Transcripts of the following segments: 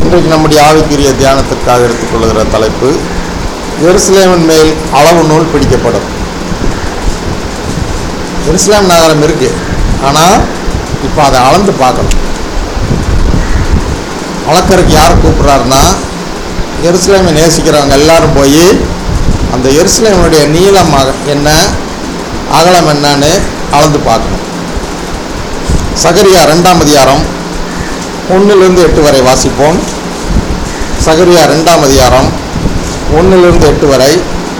இன்றைக்கு நம்முடைய ஆவிக்குரிய தியானத்திற்காக எடுத்துக்கொள்கிற தலைப்பு எருசலேமின் மேல் அளவு நூல் பிடிக்கப்படும் எருசலேம் நகரம் இருக்கு ஆனால் இப்போ அதை அளந்து பார்க்கணும் அளக்கறதுக்கு யார் கூப்பிட்றாருன்னா எருசலேமை நேசிக்கிறவங்க எல்லாரும் போய் அந்த எருசலேமுடைய நீளம் அக- என்ன அகலம் என்னன்னு அளந்து பார்க்கணும் சகரியா ரெண்டாம் அதிகாரம் ஒன்றிலிருந்து எட்டு வரை வாசிப்போம் சகரியா ரெண்டாம் அதிகாரம் ஒன்றிலிருந்து எட்டு வரை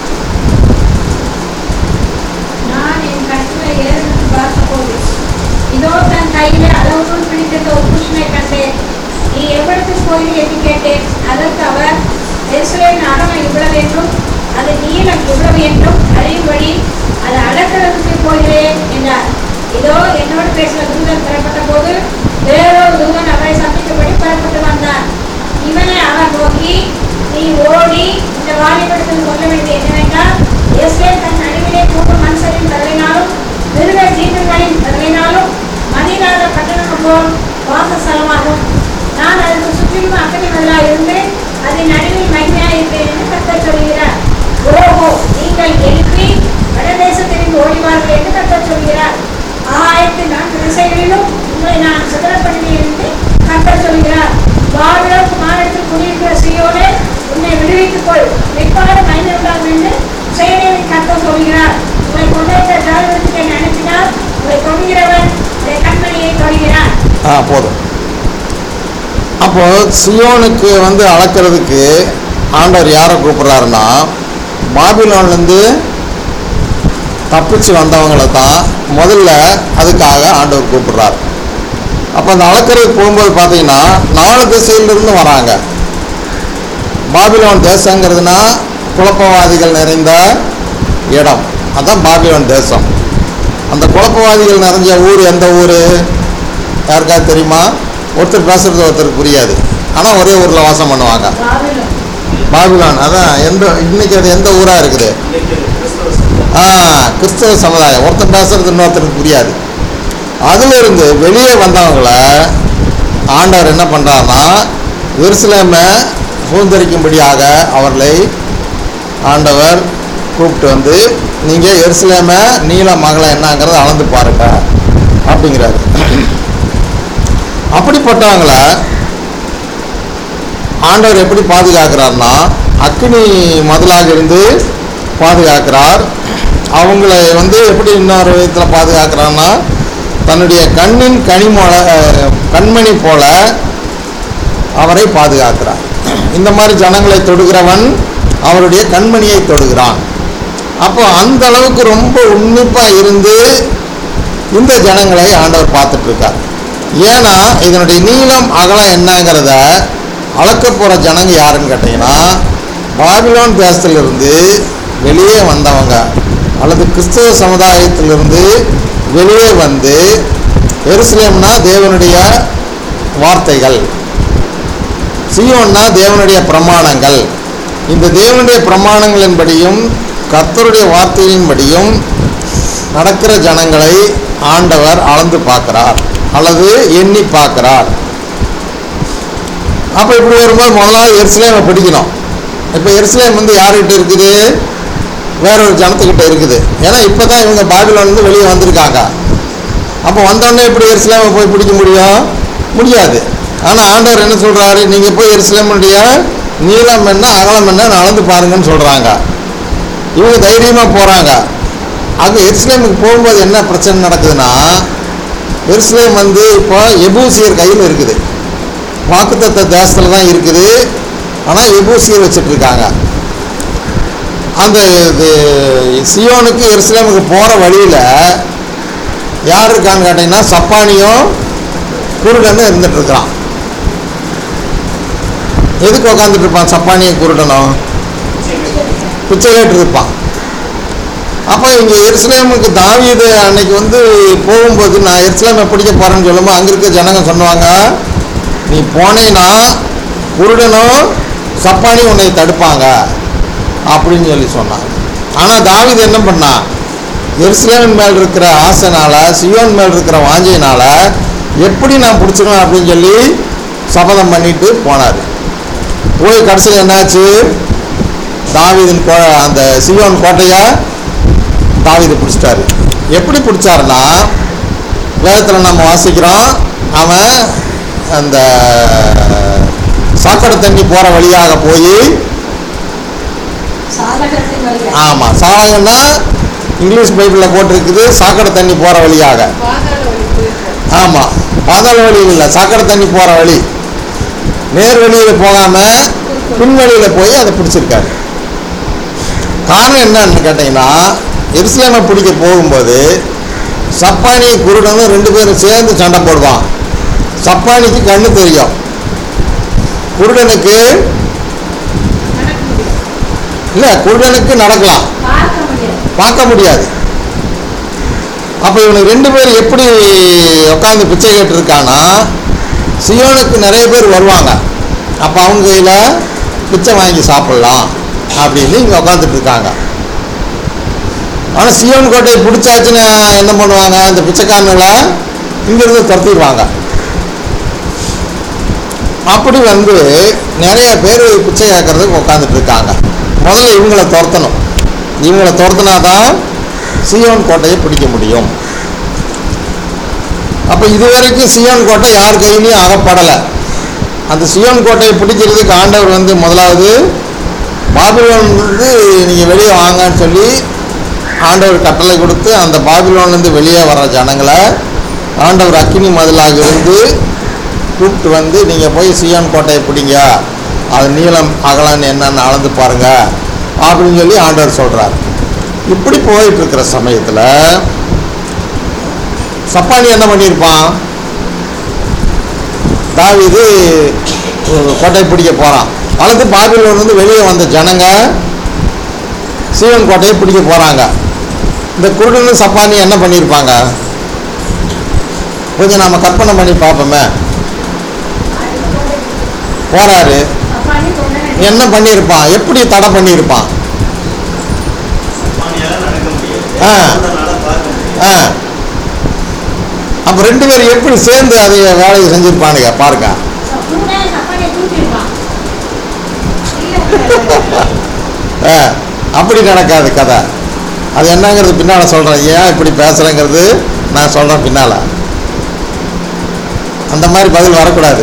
நான் என் கண்களை ஏறெடுத்து பார்த்தபோது, இதோ தன் கையிலே அளவுநூல் பிடித்திருந்த ஒரு புருஷனைக் கண்டேன். நீ எவ்விடத்துக்கு போகிறீர் என்று கேட்டேன். அதற்கு அவர், எருசலேமின் அகலம் இவ்வளவு என்றும், அதன் நீளம் இவ்வளவு என்றும் அறியும்படி அதை அளக்கிறதற்கு போகிறேன் என்றார். இதோ என்னோடு பேசுகிற தூதன் புறப்பட்ட போது வேறொரு தூதன் அவரை சந்திக்கும்படி புறப்பட்டு வந்தான் இவனை அவர் நோக்கி நீ ஓடி இந்த வாலிபடத்தில் சொல்ல வேண்டிய என்னவென்றால் எஸ்ரேல் தன் நடுவிலே மூன்று மனுஷரின் வரலினாலும் மிருக ஜீவன்களின் வரலினாலும் மதியில்லாத பட்டணம் போல் வாசஸ்தலமாகும் நான் அதற்கு சுற்றிலும் அக்கறை முதலாக இருந்து அதன் நடுவில் மகிமையாக இருப்பேன் என்று கர்த்தர் சொல்கிறார் ஓஹோ நீங்கள் எழுப்பி வடதேசத்திலிருந்து ஓடிவார்கள் என்று கர்த்தர் சொல்கிறார் ஆயிரத்தி நான்கு திசைகளிலும் உங்களை நான் சிதறப்படுவேன் என்று கர்த்தர் சொல்கிறார் பாபிலோன் குமாரத்தில் குடியிருக்கிற சீயோனே உன்னை விடுவித்துக் கொள் வெப்பாடு மனித உண்டாகும் என்று செயலில் கர்த்தர் சொல்கிறார் உங்களை கொண்டிருக்கிற ஜாதகத்துக்கு என்னை அனுப்பினார் உங்களை தொடுகிறவன் உடைய கண்மணியை தொடுகிறான் ஆ போதும் அப்போ சியோனுக்கு வந்து அளக்கிறதுக்கு ஆண்டவர் யாரை கூப்பிட்றாருன்னா பாபிலோன்லேருந்து தப்பிச்சு வந்தவங்களை தான் முதல்ல அதுக்காக ஆண்டவர் கூப்பிடுறார் அப்போ அந்த அளக்கிறதுக்கு போகும்போது பார்த்தீங்கன்னா நாலு திசையிலிருந்து வராங்க பாபிலோன் தேசங்கிறதுனா குழப்பவாதிகள் நிறைந்த இடம் அதான் பாபிலோன் தேசம் அந்த குழப்பவாதிகள் நிறைஞ்ச ஊர் எந்த ஊர் யாருக்காவது தெரியுமா ஒருத்தர் பேசுறது ஒருத்தருக்கு புரியாது ஆனால் ஒரே ஊரில் வாசம் பண்ணுவாங்க பாபிலோன் பாபிலோன் அதான் எந்த இன்னைக்கு அது எந்த ஊராக இருக்குது ஆ கிறிஸ்தவ சமுதாயம் ஒருத்தன் பேசுறது இன்னொருத்தருக்கு புரியாது அதிலிருந்து வெளியே வந்தவங்கள ஆண்டவர் என்ன பண்ணுறாருன்னா எருசலேமை சுதந்திரிக்கும்படியாக அவர்களை ஆண்டவர் கூப்பிட்டு வந்து நீங்கள் எருசலேமை நீல மகளை என்னங்கிறத அளந்து பாருங்க அப்படிங்கிறாரு அப்படிப்பட்டவங்கள ஆண்டவர் எப்படி பாதுகாக்கிறார்னா அக்னி மதிலாக இருந்து பாதுகாக்கிறார் அவங்களை வந்து எப்படி இன்னொரு விதத்தில் பாதுகாக்கிறார்னா தன்னுடைய கண்ணின் கனிமோல அஹ், கண்மணி போல அவரை பாதுகாக்கிறார் இந்த மாதிரி ஜனங்களை தொடுகிறவன் அவருடைய கண்மணியை தொடுகிறான் அப்போ அந்த அளவுக்கு ரொம்ப உன்னிப்பாக இருந்து இந்த ஜனங்களை ஆண்டவர் பார்த்துட்டு இருக்கார் ஏன்னா இதனுடைய நீளம் அகலம் என்னங்கிறத அளக்க போகிற ஜனங்க யாருன்னு கேட்டிங்கன்னா பாபிலோன் தேசத்திலிருந்து வெளியே வந்தவங்க அல்லது கிறிஸ்தவ சமுதாயத்திலிருந்து வெளியே வந்து எருசலேம்னா தேவனுடைய வார்த்தைகள் சியோன்னா தேவனுடைய பிரமாணங்கள் இந்த தேவனுடைய பிரமாணங்களின்படியும் கர்த்தருடைய வார்த்தையின்படியும் நடக்கிற ஜனங்களை ஆண்டவர் அளந்து பார்க்கிறார் அல்லது எண்ணி பார்க்கிறார் அப்போ இப்படி வரும்போது முதலாவது எருசலேமை பிடிக்கணும் இப்போ எருசலேம் வந்து யார்கிட்ட இருக்குது வேற ஒரு ஜனத்துக்கிட்ட இருக்குது ஏன்னா இப்போ தான் இவங்க பாபிலோன்லேருந்து வெளியே வந்திருக்காங்க அப்போ வந்தோடனே எப்படி எருசலேமை போய் பிடிக்க முடியும் முடியாது ஆனால் ஆண்டவர் என்ன சொல்கிறாரு நீங்கள் போய் எருசலேமுடைய நீளம் என்ன அகலம் என்ன அளந்து பாருங்கன்னு சொல்கிறாங்க இவங்க தைரியமாக போகிறாங்க அங்கே எருசலேமுக்கு போகும்போது என்ன பிரச்சனை நடக்குதுன்னா எருசலேம் வந்து இப்போ எபூசியர் கையில் இருக்குது வாக்குத்தத்த தேசத்தில் தான் இருக்குது ஆனால் எபூசியர் வச்சுட்டு இருக்காங்க அந்த இது சியோனுக்கு எருசலேமுக்கு போகிற வழியில் யார் இருக்கான்னு கேட்டிங்கன்னா சப்பானியும் குருடனும் இருந்துட்டு இருக்கிறான் எதுக்கு உட்காந்துட்டு இருப்பான் சப்பானியும் குருடனும் பிச்சை கேட்டு இருப்பான் அப்போ இங்கே எருசலேமுக்கு தாவீது அன்னைக்கு வந்து போகும்போது நான் எருசலேமை பிடிக்க போகிறேன்னு சொல்லும்போது அங்கே இருக்க ஜனங்க சொன்னாங்க நீ போனேன்னா குருடனும் சப்பானி உன்னை தடுப்பாங்க அப்படின்னு சொல்லி சொன்னாங்க ஆனால் தாவீது என்ன பண்ணான் எருசலேமின் மேல் இருக்கிற ஆசைனால சியோன் மேல் இருக்கிற வாஞ்சையினால எப்படி நான் பிடிச்சிக்கணும் அப்படின்னு சொல்லி சபதம் பண்ணிட்டு போனார் போய் கடைசியில் என்னாச்சு தாவீதின் கோ அந்த சியோன் கோட்டையை தாவீது பிடிச்சிட்டாரு எப்படி பிடிச்சாருன்னா வேதத்தில் நம்ம வாசிக்கிறோம் அவன் அந்த சாக்கடை தண்ணி போகிற வழியாக போய் சாதகத்தின் வழியா ஆமாம் சாகங்கன்னா இங்கிலீஷ் பைபிளில் போட்டிருக்குது சாக்கடை தண்ணி போகிற வழியாக பாதாள வழி போயிருக்காரு ஆமாம் பாதாள வழி இல்லை சாக்கடை தண்ணி போகிற வழி நேர் வழியில் போகாமல் பின்வழியில் போய் அதை பிடிச்சிருக்காரு காரணம் என்னன்னு கேட்டிங்கன்னா எருசலேமை பிடிக்க போகும்போது சப்பானி குருடனும் ரெண்டு பேரும் சேர்ந்து சண்டை போடுவான் சப்பானிக்கு கண்ணு தெரியும் குருடனுக்கு நடக்க முடியாது இல்லை குருடனுக்கு நடக்கலாம் பார்க்க முடியாது பார்க்க முடியாது அப்போ இவனுக்கு ரெண்டு பேர் எப்படி உட்காந்து பிச்சை கேட்டிருக்கானா சியோனுக்கு நிறைய பேர் வருவாங்க அப்போ அவங்க கையில் பிச்சை வாங்கி சாப்பிடலாம் அப்படின்னு இங்கே உட்காந்துட்டு இருக்காங்க ஆனால் சியோன் கோட்டையை பிடிச்சாச்சுன்னு என்ன பண்ணுவாங்க இந்த பிச்சைக்காரனுங்களை இங்கிருந்து துரத்திடுவாங்க அப்படி வந்து நிறைய பேர் பிச்சை கேட்கறதுக்கு உட்காந்துட்டு இருக்காங்க முதல்ல இவங்களை துரத்தணும் இவங்களை துரத்துனா தான் சியோன் கோட்டையை பிடிக்க முடியும் அப்போ இதுவரைக்கும் சியோன் கோட்டை யார் கையிலையும் அகப்படலை அந்த சியோன் கோட்டையை பிடிக்கிறதுக்கு ஆண்டவர் வந்து முதலாவது பாபிலோன் வந்து நீங்கள் வெளியே வாங்கன்னு சொல்லி ஆண்டவர் கட்டளை கொடுத்து அந்த பாபிலோன்லேருந்து வெளியே வர்ற ஜனங்களை ஆண்டவர் அக்கினி மதிலாக இருந்து கூப்பிட்டு வந்து நீங்கள் போய் சியோன் கோட்டையை பிடிங்க அது நீளம் அகலன்னு என்னன்னு அளந்து பாருங்க அப்படின்னு சொல்லி ஆண்டவர் சொல்கிறார் இப்படி போயிட்டு இருக்கிற சமயத்தில் சப்பானி என்ன பண்ணியிருப்பான் தாவீது ஒரு கோட்டை பிடிக்க போகிறான் அல்லது பாபிலோன் வந்து வெளியே வந்த ஜனங்க சீவன் கோட்டையை பிடிக்க போகிறாங்க இந்த குருடனும் சப்பானி என்ன பண்ணியிருப்பாங்க கொஞ்சம் நாம் கற்பனை பண்ணி பார்ப்போமே போறாரு அப்பாடி தொண்டனை என்ன பண்ணியிருப்பான் எப்படி தடை பண்ணியிருப்பான் சப்பானியால நடக்க முடியாது ஆ. அதனால பார்க்க முடியாது ஆ அப்போ ரெண்டு பேரும் எப்படி சேர்ந்து அதை வேலையை செஞ்சிருப்பானுங்க பாருங்க கூட சப்பாடியை தூக்கிடுவான் ஆ, அப்படி நடக்காது கதை அது என்னங்கிறது பின்னால் சொல்கிறேன் ஏன் இப்படி பேசுகிறேங்கிறது நான் சொல்கிறேன் பின்னால் அந்த மாதிரி பதில் வரக்கூடாது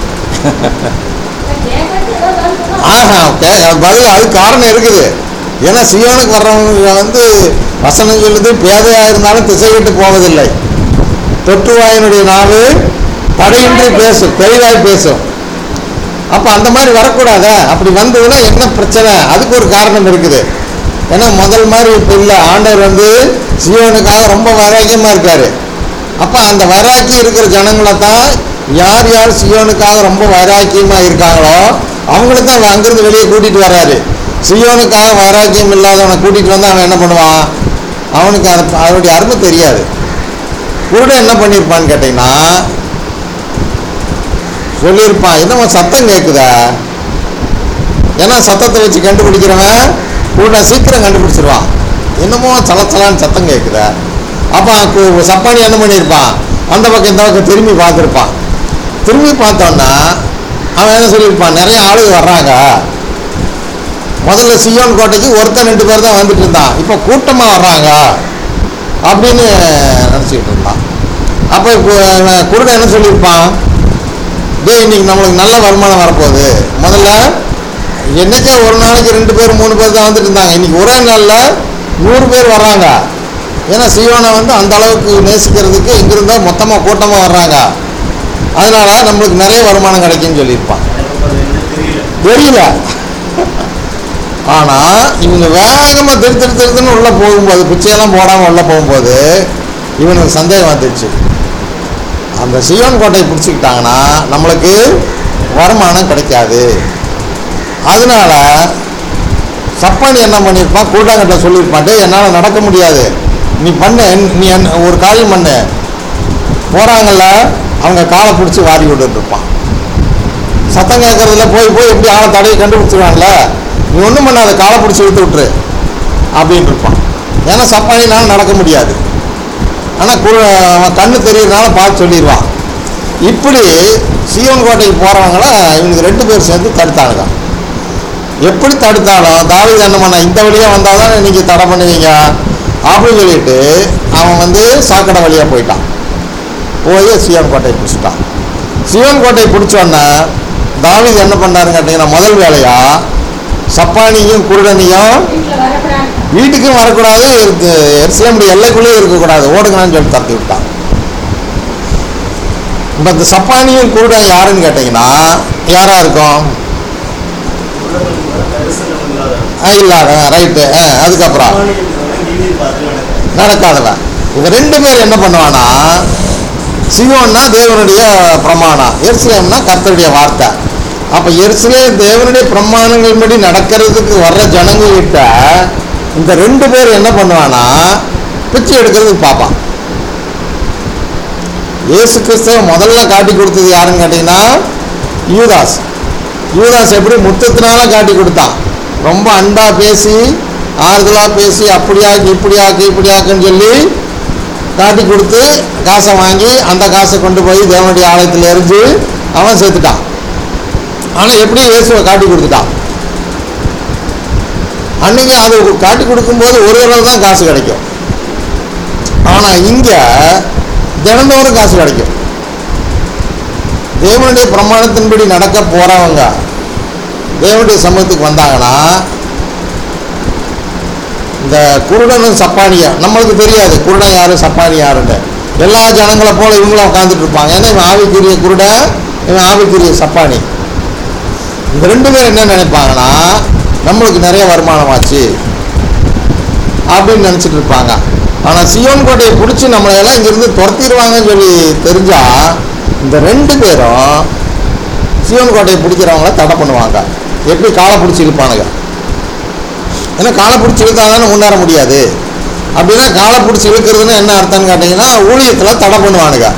கேட்கறது ஏதோ சொல்லணும் ஆஹா ஓகே பதில் அது காரணம் இருக்குது ஏன்னா சியோனுக்கு வர்றவங்க வந்து வசனம் சொல்லுது பேதையாக இருந்தாலும் திசை விட்டு போவதில்லை தொற்றுவாயினுடைய நாவு தடையின்றி பேசும் தெளிவாய் பேசும் அப்போ அந்த மாதிரி வரக்கூடாதா அப்படி வந்ததுன்னா என்ன பிரச்சனை அதுக்கு ஒரு காரணம் இருக்குது ஏன்னா முதல் மாதிரி இப்போ இல்லை ஆண்டவர் வந்து சியோனுக்காக ரொம்ப வைராக்கியமாக இருக்கார் அப்போ அந்த வைராக்கி இருக்கிற ஜனங்களை தான் யார் யார் சியோனுக்காக ரொம்ப வைராக்கியமாக இருக்காங்களோ அவங்கள தான் அவன் அங்கிருந்து வெளியே கூட்டிகிட்டு வர்றாரு சியோனுக்காக வைராக்கியம் இல்லாதவனை கூட்டிகிட்டு வந்து அவன் என்ன பண்ணுவான் அவனுக்கு அது அதனுடைய அருமை தெரியாது குருடன் என்ன பண்ணியிருப்பான்னு கேட்டிங்கன்னா சொல்லியிருப்பான் என்னமோ சத்தம் கேட்குதா ஏன்னா சத்தத்தை வச்சு கண்டுபிடிக்கிறவன் கூட சீக்கிரம் கண்டுபிடிச்சிருவான் என்னமோ சலச்சலான்னு சத்தம் கேட்குதா அப்போ கு- சப்பானி என்ன பண்ணியிருப்பான் அந்த பக்கம் இந்த பக்கம் திரும்பி பார்த்துருப்பான் திரும்பி பார்த்தோன்னா அவன் என்ன சொல்லியிருப்பான் நிறைய ஆளுங்க வர்றாங்க முதல்ல சியோன் கோட்டைக்கு ஒருத்தன் ரெண்டு பேர் தான் வந்துட்டு இருந்தான் இப்போ கூட்டமாக வர்றாங்க அப்படின்னு நினச்சிக்கிட்டு இருந்தான் அப்போ குருடன் என்ன சொல்லியிருப்பான் டேய் இன்னைக்கு நம்மளுக்கு நல்ல வருமானம் வரப்போகுது முதல்ல என்னைக்கே ஒரு நாளைக்கு ரெண்டு பேர் மூணு பேர் தான் வந்துட்டு இருந்தாங்க இன்னைக்கு ஒரே நாளில் நூறு பேர் வர்றாங்க ஏன்னா சீவானை வந்து அந்த அளவுக்கு நேசிக்கிறதுக்கு இங்கிருந்தா மொத்தமாக கூட்டமாக வர்றாங்க அதனால நம்மளுக்கு நிறைய வருமானம் கிடைக்கும்னு சொல்லியிருப்பான் நடப்பது என்ன தெரியல தெரியல ஆனால் இவங்க வேகமாக திரு திரு திருத்துன்னு உள்ளே போகும்போது பிச்சையெல்லாம் போடாமல் உள்ளே போகும்போது இவனுக்கு சந்தேகம் வந்துடுச்சு அந்த சியோன் கோட்டையை பிடிச்சிக்கிட்டாங்கன்னா நம்மளுக்கு வருமானம் கிடைக்காது அதனால சப்பானி என்ன பண்ணியிருப்பான் கூட்டாங்கட்ட சொல்லியிருப்பான் டேய் என்னால் நடக்க முடியாது நீ பண்ணு நீ என்ன- ஒரு காரியம் பண்ணு போகிறாங்கல்ல அவங்க காலை பிடிச்சி வாரி விட்டுட்டு இருப்பான் சத்தம் கேட்கறதுல போய் போய் எப்படி ஆளை தடையை கண்டுபிடிச்சிருவான்ல நீ ஒன்றும் பண்ணாத காலை பிடிச்சி இழுத்து விட்டுரு அப்படின்னு இருப்பான் ஏன்னா சப்பானினால நடக்க முடியாது ஆனால் கு அவன் கண்ணு தெரியறதுனால பார்த்து சொல்லிடுவான் இப்படி சீவன் கோட்டைக்கு போகிறவங்கள இவங்க ரெண்டு பேர் சேர்ந்து தடுத்தானுங்க எப்படி தடுத்தாலும் தாவீது என்ன பண்ண இந்த வழியாக வந்தால் தான் நீங்கள் தடை பண்ணுவீங்க அப்படின்னு சொல்லிட்டு அவன் வந்து சாக்கடை வழியாக போயிட்டான் போய் சிவன் கோட்டையை பிடிச்சிட்டான் சிவன் கோட்டையை பிடிச்சோன்னே தாவீது என்ன பண்ணாருன்னு கேட்டிங்கன்னா முதல் வேலையா சப்பானியும் குருடனையும் வீட்டில் வரக்கூடாது வீட்டுக்கும் வரக்கூடாது எருசலேமுடைய எல்லைக்குள்ளேயே இருக்கக்கூடாது ஓடுங்கன்னு சொல்லி தரத்தி விட்டான் இப்போ இந்த சப்பானியும் குருடன் யாருன்னு கேட்டிங்கன்னா யாராக இருக்கும் உலகம் வர தரிசனம் இல்லாத ஆ, இல்லாத ரைட்டு அதுக்கப்புறம் சாமானியன்றவன் நீதி பார்த்து நடக்க நடக்காதவன் இவங்க ரெண்டு பேர் என்ன பண்ணுவானா சிவன்னா தேவனுடைய பிரமாணம் எருசலேம்னா கர்த்தருடைய வார்த்தை அப்போ எருசலேம் தேவனுடைய பிரமாணங்கள் படி நடக்கிறதுக்கு வர்ற ஜனங்ககிட்ட இந்த ரெண்டு பேர் என்ன பண்ணுவானா பிச்சை எடுக்கிறதுக்கு பார்ப்பான் இயேசு கிறிஸ்துவ முதல்ல காட்டி கொடுத்தது யாருன்னு கேட்டிங்கன்னா யூதாஸ் யூதாஸ் எப்படி முத்தத்தினால காட்டி கொடுத்தான் ரொம்ப அன்பா பேசி ஆறுதலாக பேசி அப்படியாக்கு இப்படியாக்கு இப்படியாக்குன்னு சொல்லி காட்டி கொடுத்து காசை வாங்கி அந்த காசை கொண்டு போய் தேவனுடைய ஆலயத்தில் எரிஞ்சு அவன் சேர்த்துட்டான் ஆனால் எப்படி இயேசுவை காட்டி கொடுத்துட்டான் அன்னைக்கு அது காட்டி கொடுக்கும்போது ஒரு தடவை தான் காசு கிடைக்கும் ஆனால் இங்கே தினந்தோறும் காசு கிடைக்கும் தேவனுடைய பிரமாணத்தின்படி நடக்க போகிறவங்க தேவனுடைய சமூகத்துக்கு வந்தாங்கன்னா இந்த குருடனும் சப்பானியும் நம்மளுக்கு தெரியாது குருடன் யாரு சப்பானி யாருன்னு எல்லா ஜனங்களை போல இவங்களும் உட்காந்துட்டு இருப்பாங்க ஏன்னா இவன் ஆவிக்குரிய குருடன் இவன் ஆவிக்குரிய சப்பானி இந்த ரெண்டு பேரும் என்ன நினைப்பாங்கன்னா நம்மளுக்கு நிறைய வருமானமாச்சு அப்படின்னு நினச்சிட்டு இருப்பாங்க ஆனால் சியோன் கோட்டையை பிடிச்சி நம்மளை எல்லாம் இங்கேருந்து துரத்திடுவாங்கன்னு சொல்லி தெரிஞ்சா இந்த ரெண்டு பேரும் சியோன் கோட்டையை பிடிக்கிறவங்கள தடை பண்ணுவாங்க எப்படி காலை பிடிச்சி இழுப்பானுங்க ஏன்னா காலை பிடிச்சி இழுத்தா தானே முன்னேற முடியாது அப்படின்னா காலை பிடிச்சி இழுக்கிறதுன்னு என்ன அர்த்தம்னு கேட்டிங்கன்னா ஊழியத்தில் தடை பண்ணுவானுங்க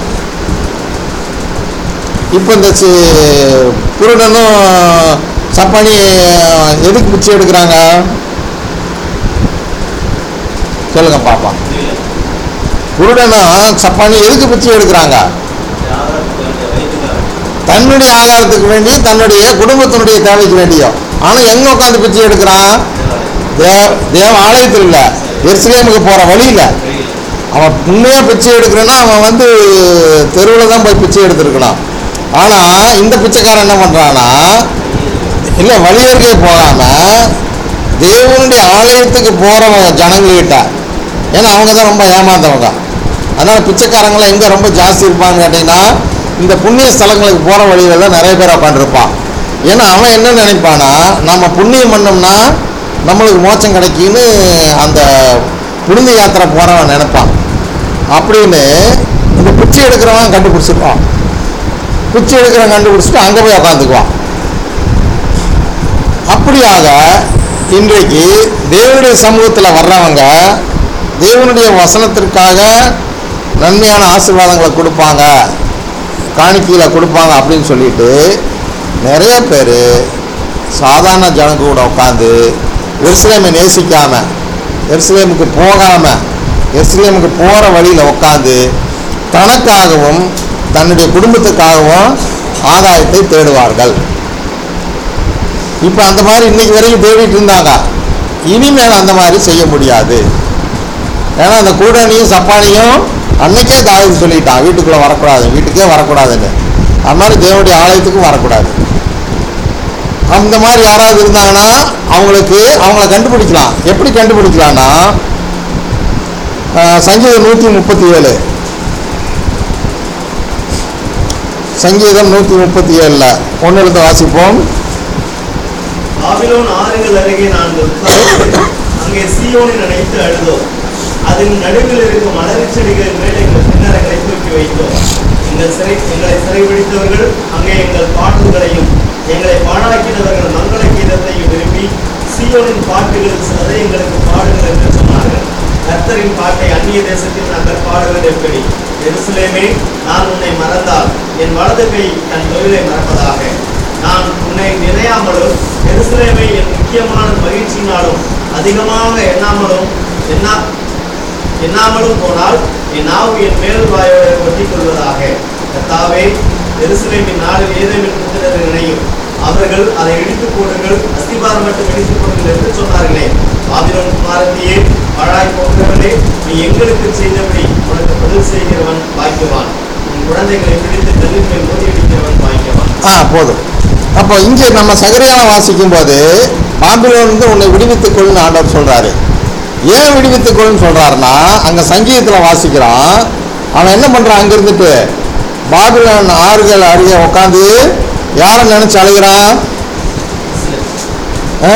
இப்போ இந்த சி- குருடனும் சப்பானி எதுக்கு பிச்சை எடுக்கிறாங்க சொல்லுங்க பாப்பா தெரியல குருடனும் சப்பானி எதுக்கு பிச்சை எடுக்கிறாங்க யாரும் வயிற்றுக்காரன் தன்னுடைய ஆகாரத்துக்கு வேண்டி தன்னுடைய குடும்பத்தினுடைய தேவைக்கு வேண்டியும் ஆனால் எங்கே உட்காந்து பிச்சை எடுக்கிறான் தேவ தேவ ஆலயத்தில் இல்லை எருசலேமுக்கு போகிற வழியில் வெளியில் அவன் உண்மையாக பிச்சை எடுக்கிறேன்னா அவன் வந்து தெருவில் தான் போய் பிச்சை எடுத்துருக்கணும் ஆனால் இந்த பிச்சைக்காரன் என்ன பண்ணுறான்னா இல்லை வழியருகே போகாமல் தேவனுடைய ஆலயத்துக்கு போகிறவங்க ஜனங்கள்கிட்ட ஏன்னா அவங்க தான் ரொம்ப ஏமாந்தவங்க அதனால் பிச்சைக்காரங்களாம் எங்கே ரொம்ப ஜாஸ்தி இருப்பான்னு கேட்டிங்கன்னா இந்த புண்ணிய ஸ்தலங்களுக்கு போகிற வழியில் தான் நிறைய பேர் உட்காந்துருப்பான் ஏன்னா அவன் என்ன நினைப்பானா நம்ம புண்ணியம் பண்ணோம்னா நம்மளுக்கு மோட்சம் கிடைக்குன்னு அந்த புனித யாத்திரை போகிறவன் நினைப்பான் அப்படின்னு இந்த பிச்சை எடுக்கிறவன் கண்டுபிடிச்சிருப்பான் பிச்சை எடுக்கிறவன் கண்டுபிடிச்சிட்டு அங்கே போய் உட்காந்துக்குவான் அப்படியாக இன்றைக்கு தேவனுடைய சமூகத்தில் வர்றவங்க தேவனுடைய வசனத்திற்காக நன்மையான ஆசீர்வாதங்களை கொடுப்பாங்க காணிக்கையில் கொடுப்பாங்க அப்படின்னு சொல்லிட்டு நிறைய பேர் சாதாரண ஜனங்க கூட உட்காந்து எருசலேமை நேசிக்காம எருசலேமுக்கு போகாம எருசலேமுக்கு போகிற வழியில் உட்காந்து தனக்காகவும் தன்னுடைய குடும்பத்துக்காகவும் ஆதாயத்தை தேடுவார்கள் இப்போ அந்த மாதிரி இன்னைக்கு வரைக்கும் தேடிட்டு இருந்தாங்க இனிமேல் அந்த மாதிரி செய்ய முடியாது ஏன்னா அந்த கூடணியும் சப்பானியும் அன்னைக்கே தாவி சொல்லிட்டான் வீட்டுக்குள்ளே வரக்கூடாது வீட்டுக்கே வரக்கூடாதுன்னு அது மாதிரி தேவனுடைய ஆலயத்துக்கும் வரக்கூடாது அந்த மாதிரி யாராவது இருந்தாங்கன்னா அவங்களுக்கு அவங்கள கண்டுபிடிக்கலாம் எப்படி கண்டுபிடிக்கலாம்னா ஆஹ், சங்கீதம் நூற்றி முப்பத்தி ஏழு சங்கீதம் நூற்றி முப்பத்தி ஏழில் ஒன்று எழுத்து வாசிப்போம் பாபிலோன் ஆறுகள் அருகே நாங்கள் உட்கார்ந்து அங்கே சீயோனை நினைத்து அழுதோம் அதன் நடுவில் இருக்கும் மலர் செடிகளின் மேல் எங்கள் கிண்ணறங்களை தூக்கி வைத்தோம் எங்கள் சிறை எங்களை சிறைபிடித்தவர்கள் அங்கே எங்கள் பாட்டுகளையும் எங்களை பாழாக்கினவர்கள் மங்கள கீதத்தையும் விரும்பி சீயோனின் பாட்டுகள் சிலதை எங்களுக்கு பாடுங்கள் என்று சொன்னார்கள் கர்த்தரின் பாட்டை அந்நிய தேசத்தில் நாங்கள் பாடுவது எப்படி எருசலேமே நான் உன்னை மறந்தால் என் வலது கை தன் தொழிலை மறப்பதாக நான் உன்னை நினையாமலும் எருசலேமை என் முக்கியமான மகிழ்ச்சியினாலும் அதிகமாக எண்ணாமலும் எண்ணா எண்ணாமலும் போனால் என் நாவு என் மேல் வாயோடு ஒட்டிக் கொள்வதாக கர்த்தாவே எருசலேமின் நாளில் ஏதேமின் புத்திரர் நினையும் அவர்கள் அதை இடித்துப் போடுங்கள் அஸ்திபாரம் மட்டும் இடித்துப் போடுங்கள் என்று சொன்னார்களே ஆதிரம் குமாரத்தியே பாழாய் போகிறவனே நீ எங்களுக்கு செய்தபடி உனக்கு பதில் செய்கிறவன் பாக்கியவான் உன் குழந்தைகளை பிடித்து கல்லின் மேல் மோதி அடிக்கிறவன் பாக்கியவான் ஆ போதும் அப்போ இங்கே நம்ம சகரியான வாசிக்கும் போது பாபிலோன் வந்து உன்னை விடுவித்துக் கொள்ளுன்னு ஆண்டவர் சொல்றாரு ஏன் விடுவித்துக் கொள்ளுன்னு சொல்றாருன்னா அங்க சங்கீதத்துல வாசிக்கிறான் அவன் என்ன பண்றான் அங்க இருந்துட்டு பாபிலோன் ஆறுகள் அருகே உட்காந்து யாரை நினைச்சு அழுகிறான் ஆ?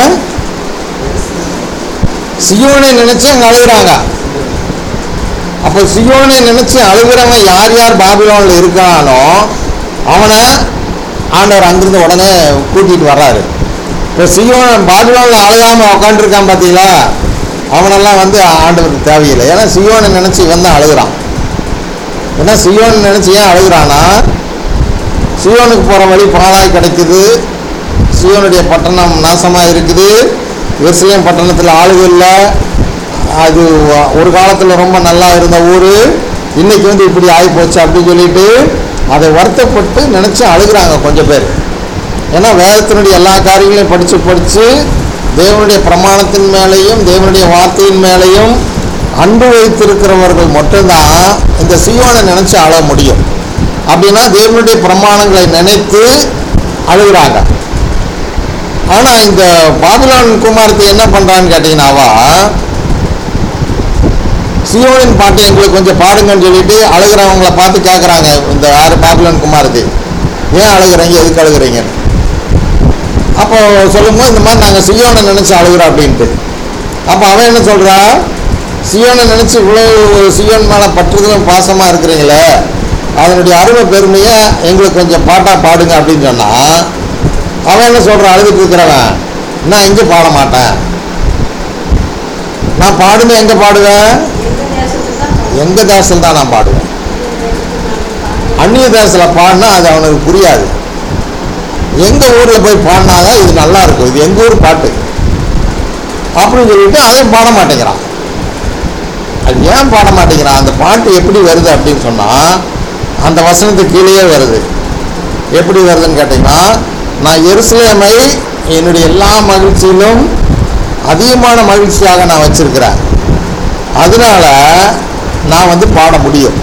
சியோனை நினைச்சு அங்க அழுகுறாங்க அப்போ சியோனை நினைச்சு அழுகிறவன் யார் யார் பாபிலோன்ல இருக்கானோ அவனை ஆண்டவர் அங்கிருந்து உடனே கூட்டிட்டு வர்றாரு இப்போ சியோன் பாபிலோன்ல அழுகாம உட்காந்துருக்கான் பார்த்தீங்களா அவனெல்லாம் வந்து ஆண்டவருக்கு தேவையில்லை ஏன்னா சியோனை நினைச்சு இவன் தான் அழுகுறான் ஏன்னா சியோன் நினைச்சு ஏன் அழுகுறான்னா சியோனுக்கு போகிற வழி பாழாய் கிடைக்குது சியோனுடைய பட்டணம் நாசமாக இருக்குது எருசலேம் பட்டணத்தில் ஆளுக இல்லை அது ஒரு காலத்தில் ரொம்ப நல்லா இருந்த ஊர் இன்னைக்கு வந்து இப்படி ஆகிப்போச்சு அப்படின்னு சொல்லிட்டு அதை வருத்தப்பட்டு நினச்சி அழுகுறாங்க கொஞ்சம் பேர் ஏன்னா வேதத்தினுடைய எல்லா காரியங்களையும் படித்து படித்து தேவனுடைய பிரமாணத்தின் மேலேயும் தேவனுடைய வார்த்தையின் மேலேயும் அன்பு வைத்திருக்கிறவர்கள் மட்டும்தான் இந்த சியோனை நினச்சி அழ முடியும் அப்படின்னா தேவனுடைய பிரமாணங்களை நினைத்து அழுகுறாங்க ஆனால் இந்த பாபிலான் குமாரத்தை என்ன பண்ணுறான்னு கேட்டிங்கன்னாவா சியோனின் பாட்டை எங்களுக்கு கொஞ்சம் பாடுங்கன்னு சொல்லிட்டு அழுகிறவங்கள பார்த்து கேட்குறாங்க இந்த யார் பாபிலான் குமாரதி ஏன் அழுகுறீங்க எதுக்கு அழுகுறீங்கன்னு அப்போ சொல்லும்போது இந்த மாதிரி நாங்கள் சியோனை நினச்சி அழுகுறோம் அப்படின்ட்டு அப்போ அவன் என்ன சொல்கிறா சியோனை நினச்சி இவ்வளோ சியோன் மேலே பற்றுதலும் பாசமாக இருக்கிறீங்களே அதனுடைய அருமை பெருமையை எங்களுக்கு கொஞ்சம் பாட்டாக பாடுங்க அப்படின்னு சொன்னால் அவன் என்ன சொல்கிறான் அழுதுட்டு இருக்கிறவன் நான் எங்கே பாட மாட்டேன் நான் பாடுமே எங்கே பாடுவேன் எங்க தேசத்துக்கு தான் போகணும். எங்கள் தேசத்தில் தான் நான் பாடுவேன் அந்நிய தேசத்தில் பாடினா அது அவனுக்கு புரியாது எங்கள் ஊரில் போய் பாடினாதான் இது நல்லா இருக்கும் இது எங்கள் ஊர் பாட்டு அப்படின்னு சொல்லிட்டு அவன் பாட மாட்டேங்கிறான் அது ஏன் பாட மாட்டேங்கிறான் அந்த பாட்டு எப்படி வருது அப்படின்னு சொன்னால் அந்த வசனத்துக்கு கீழேயே வருது எப்படி வருதுன்னு கேட்டிங்கன்னா நான் எருசலேமை என்னுடைய எல்லா மகிழ்ச்சியிலும் அதிகமான மகிழ்ச்சியாக நான் வச்சிருக்கிறேன் அதனால நான் வந்து பாட முடியும்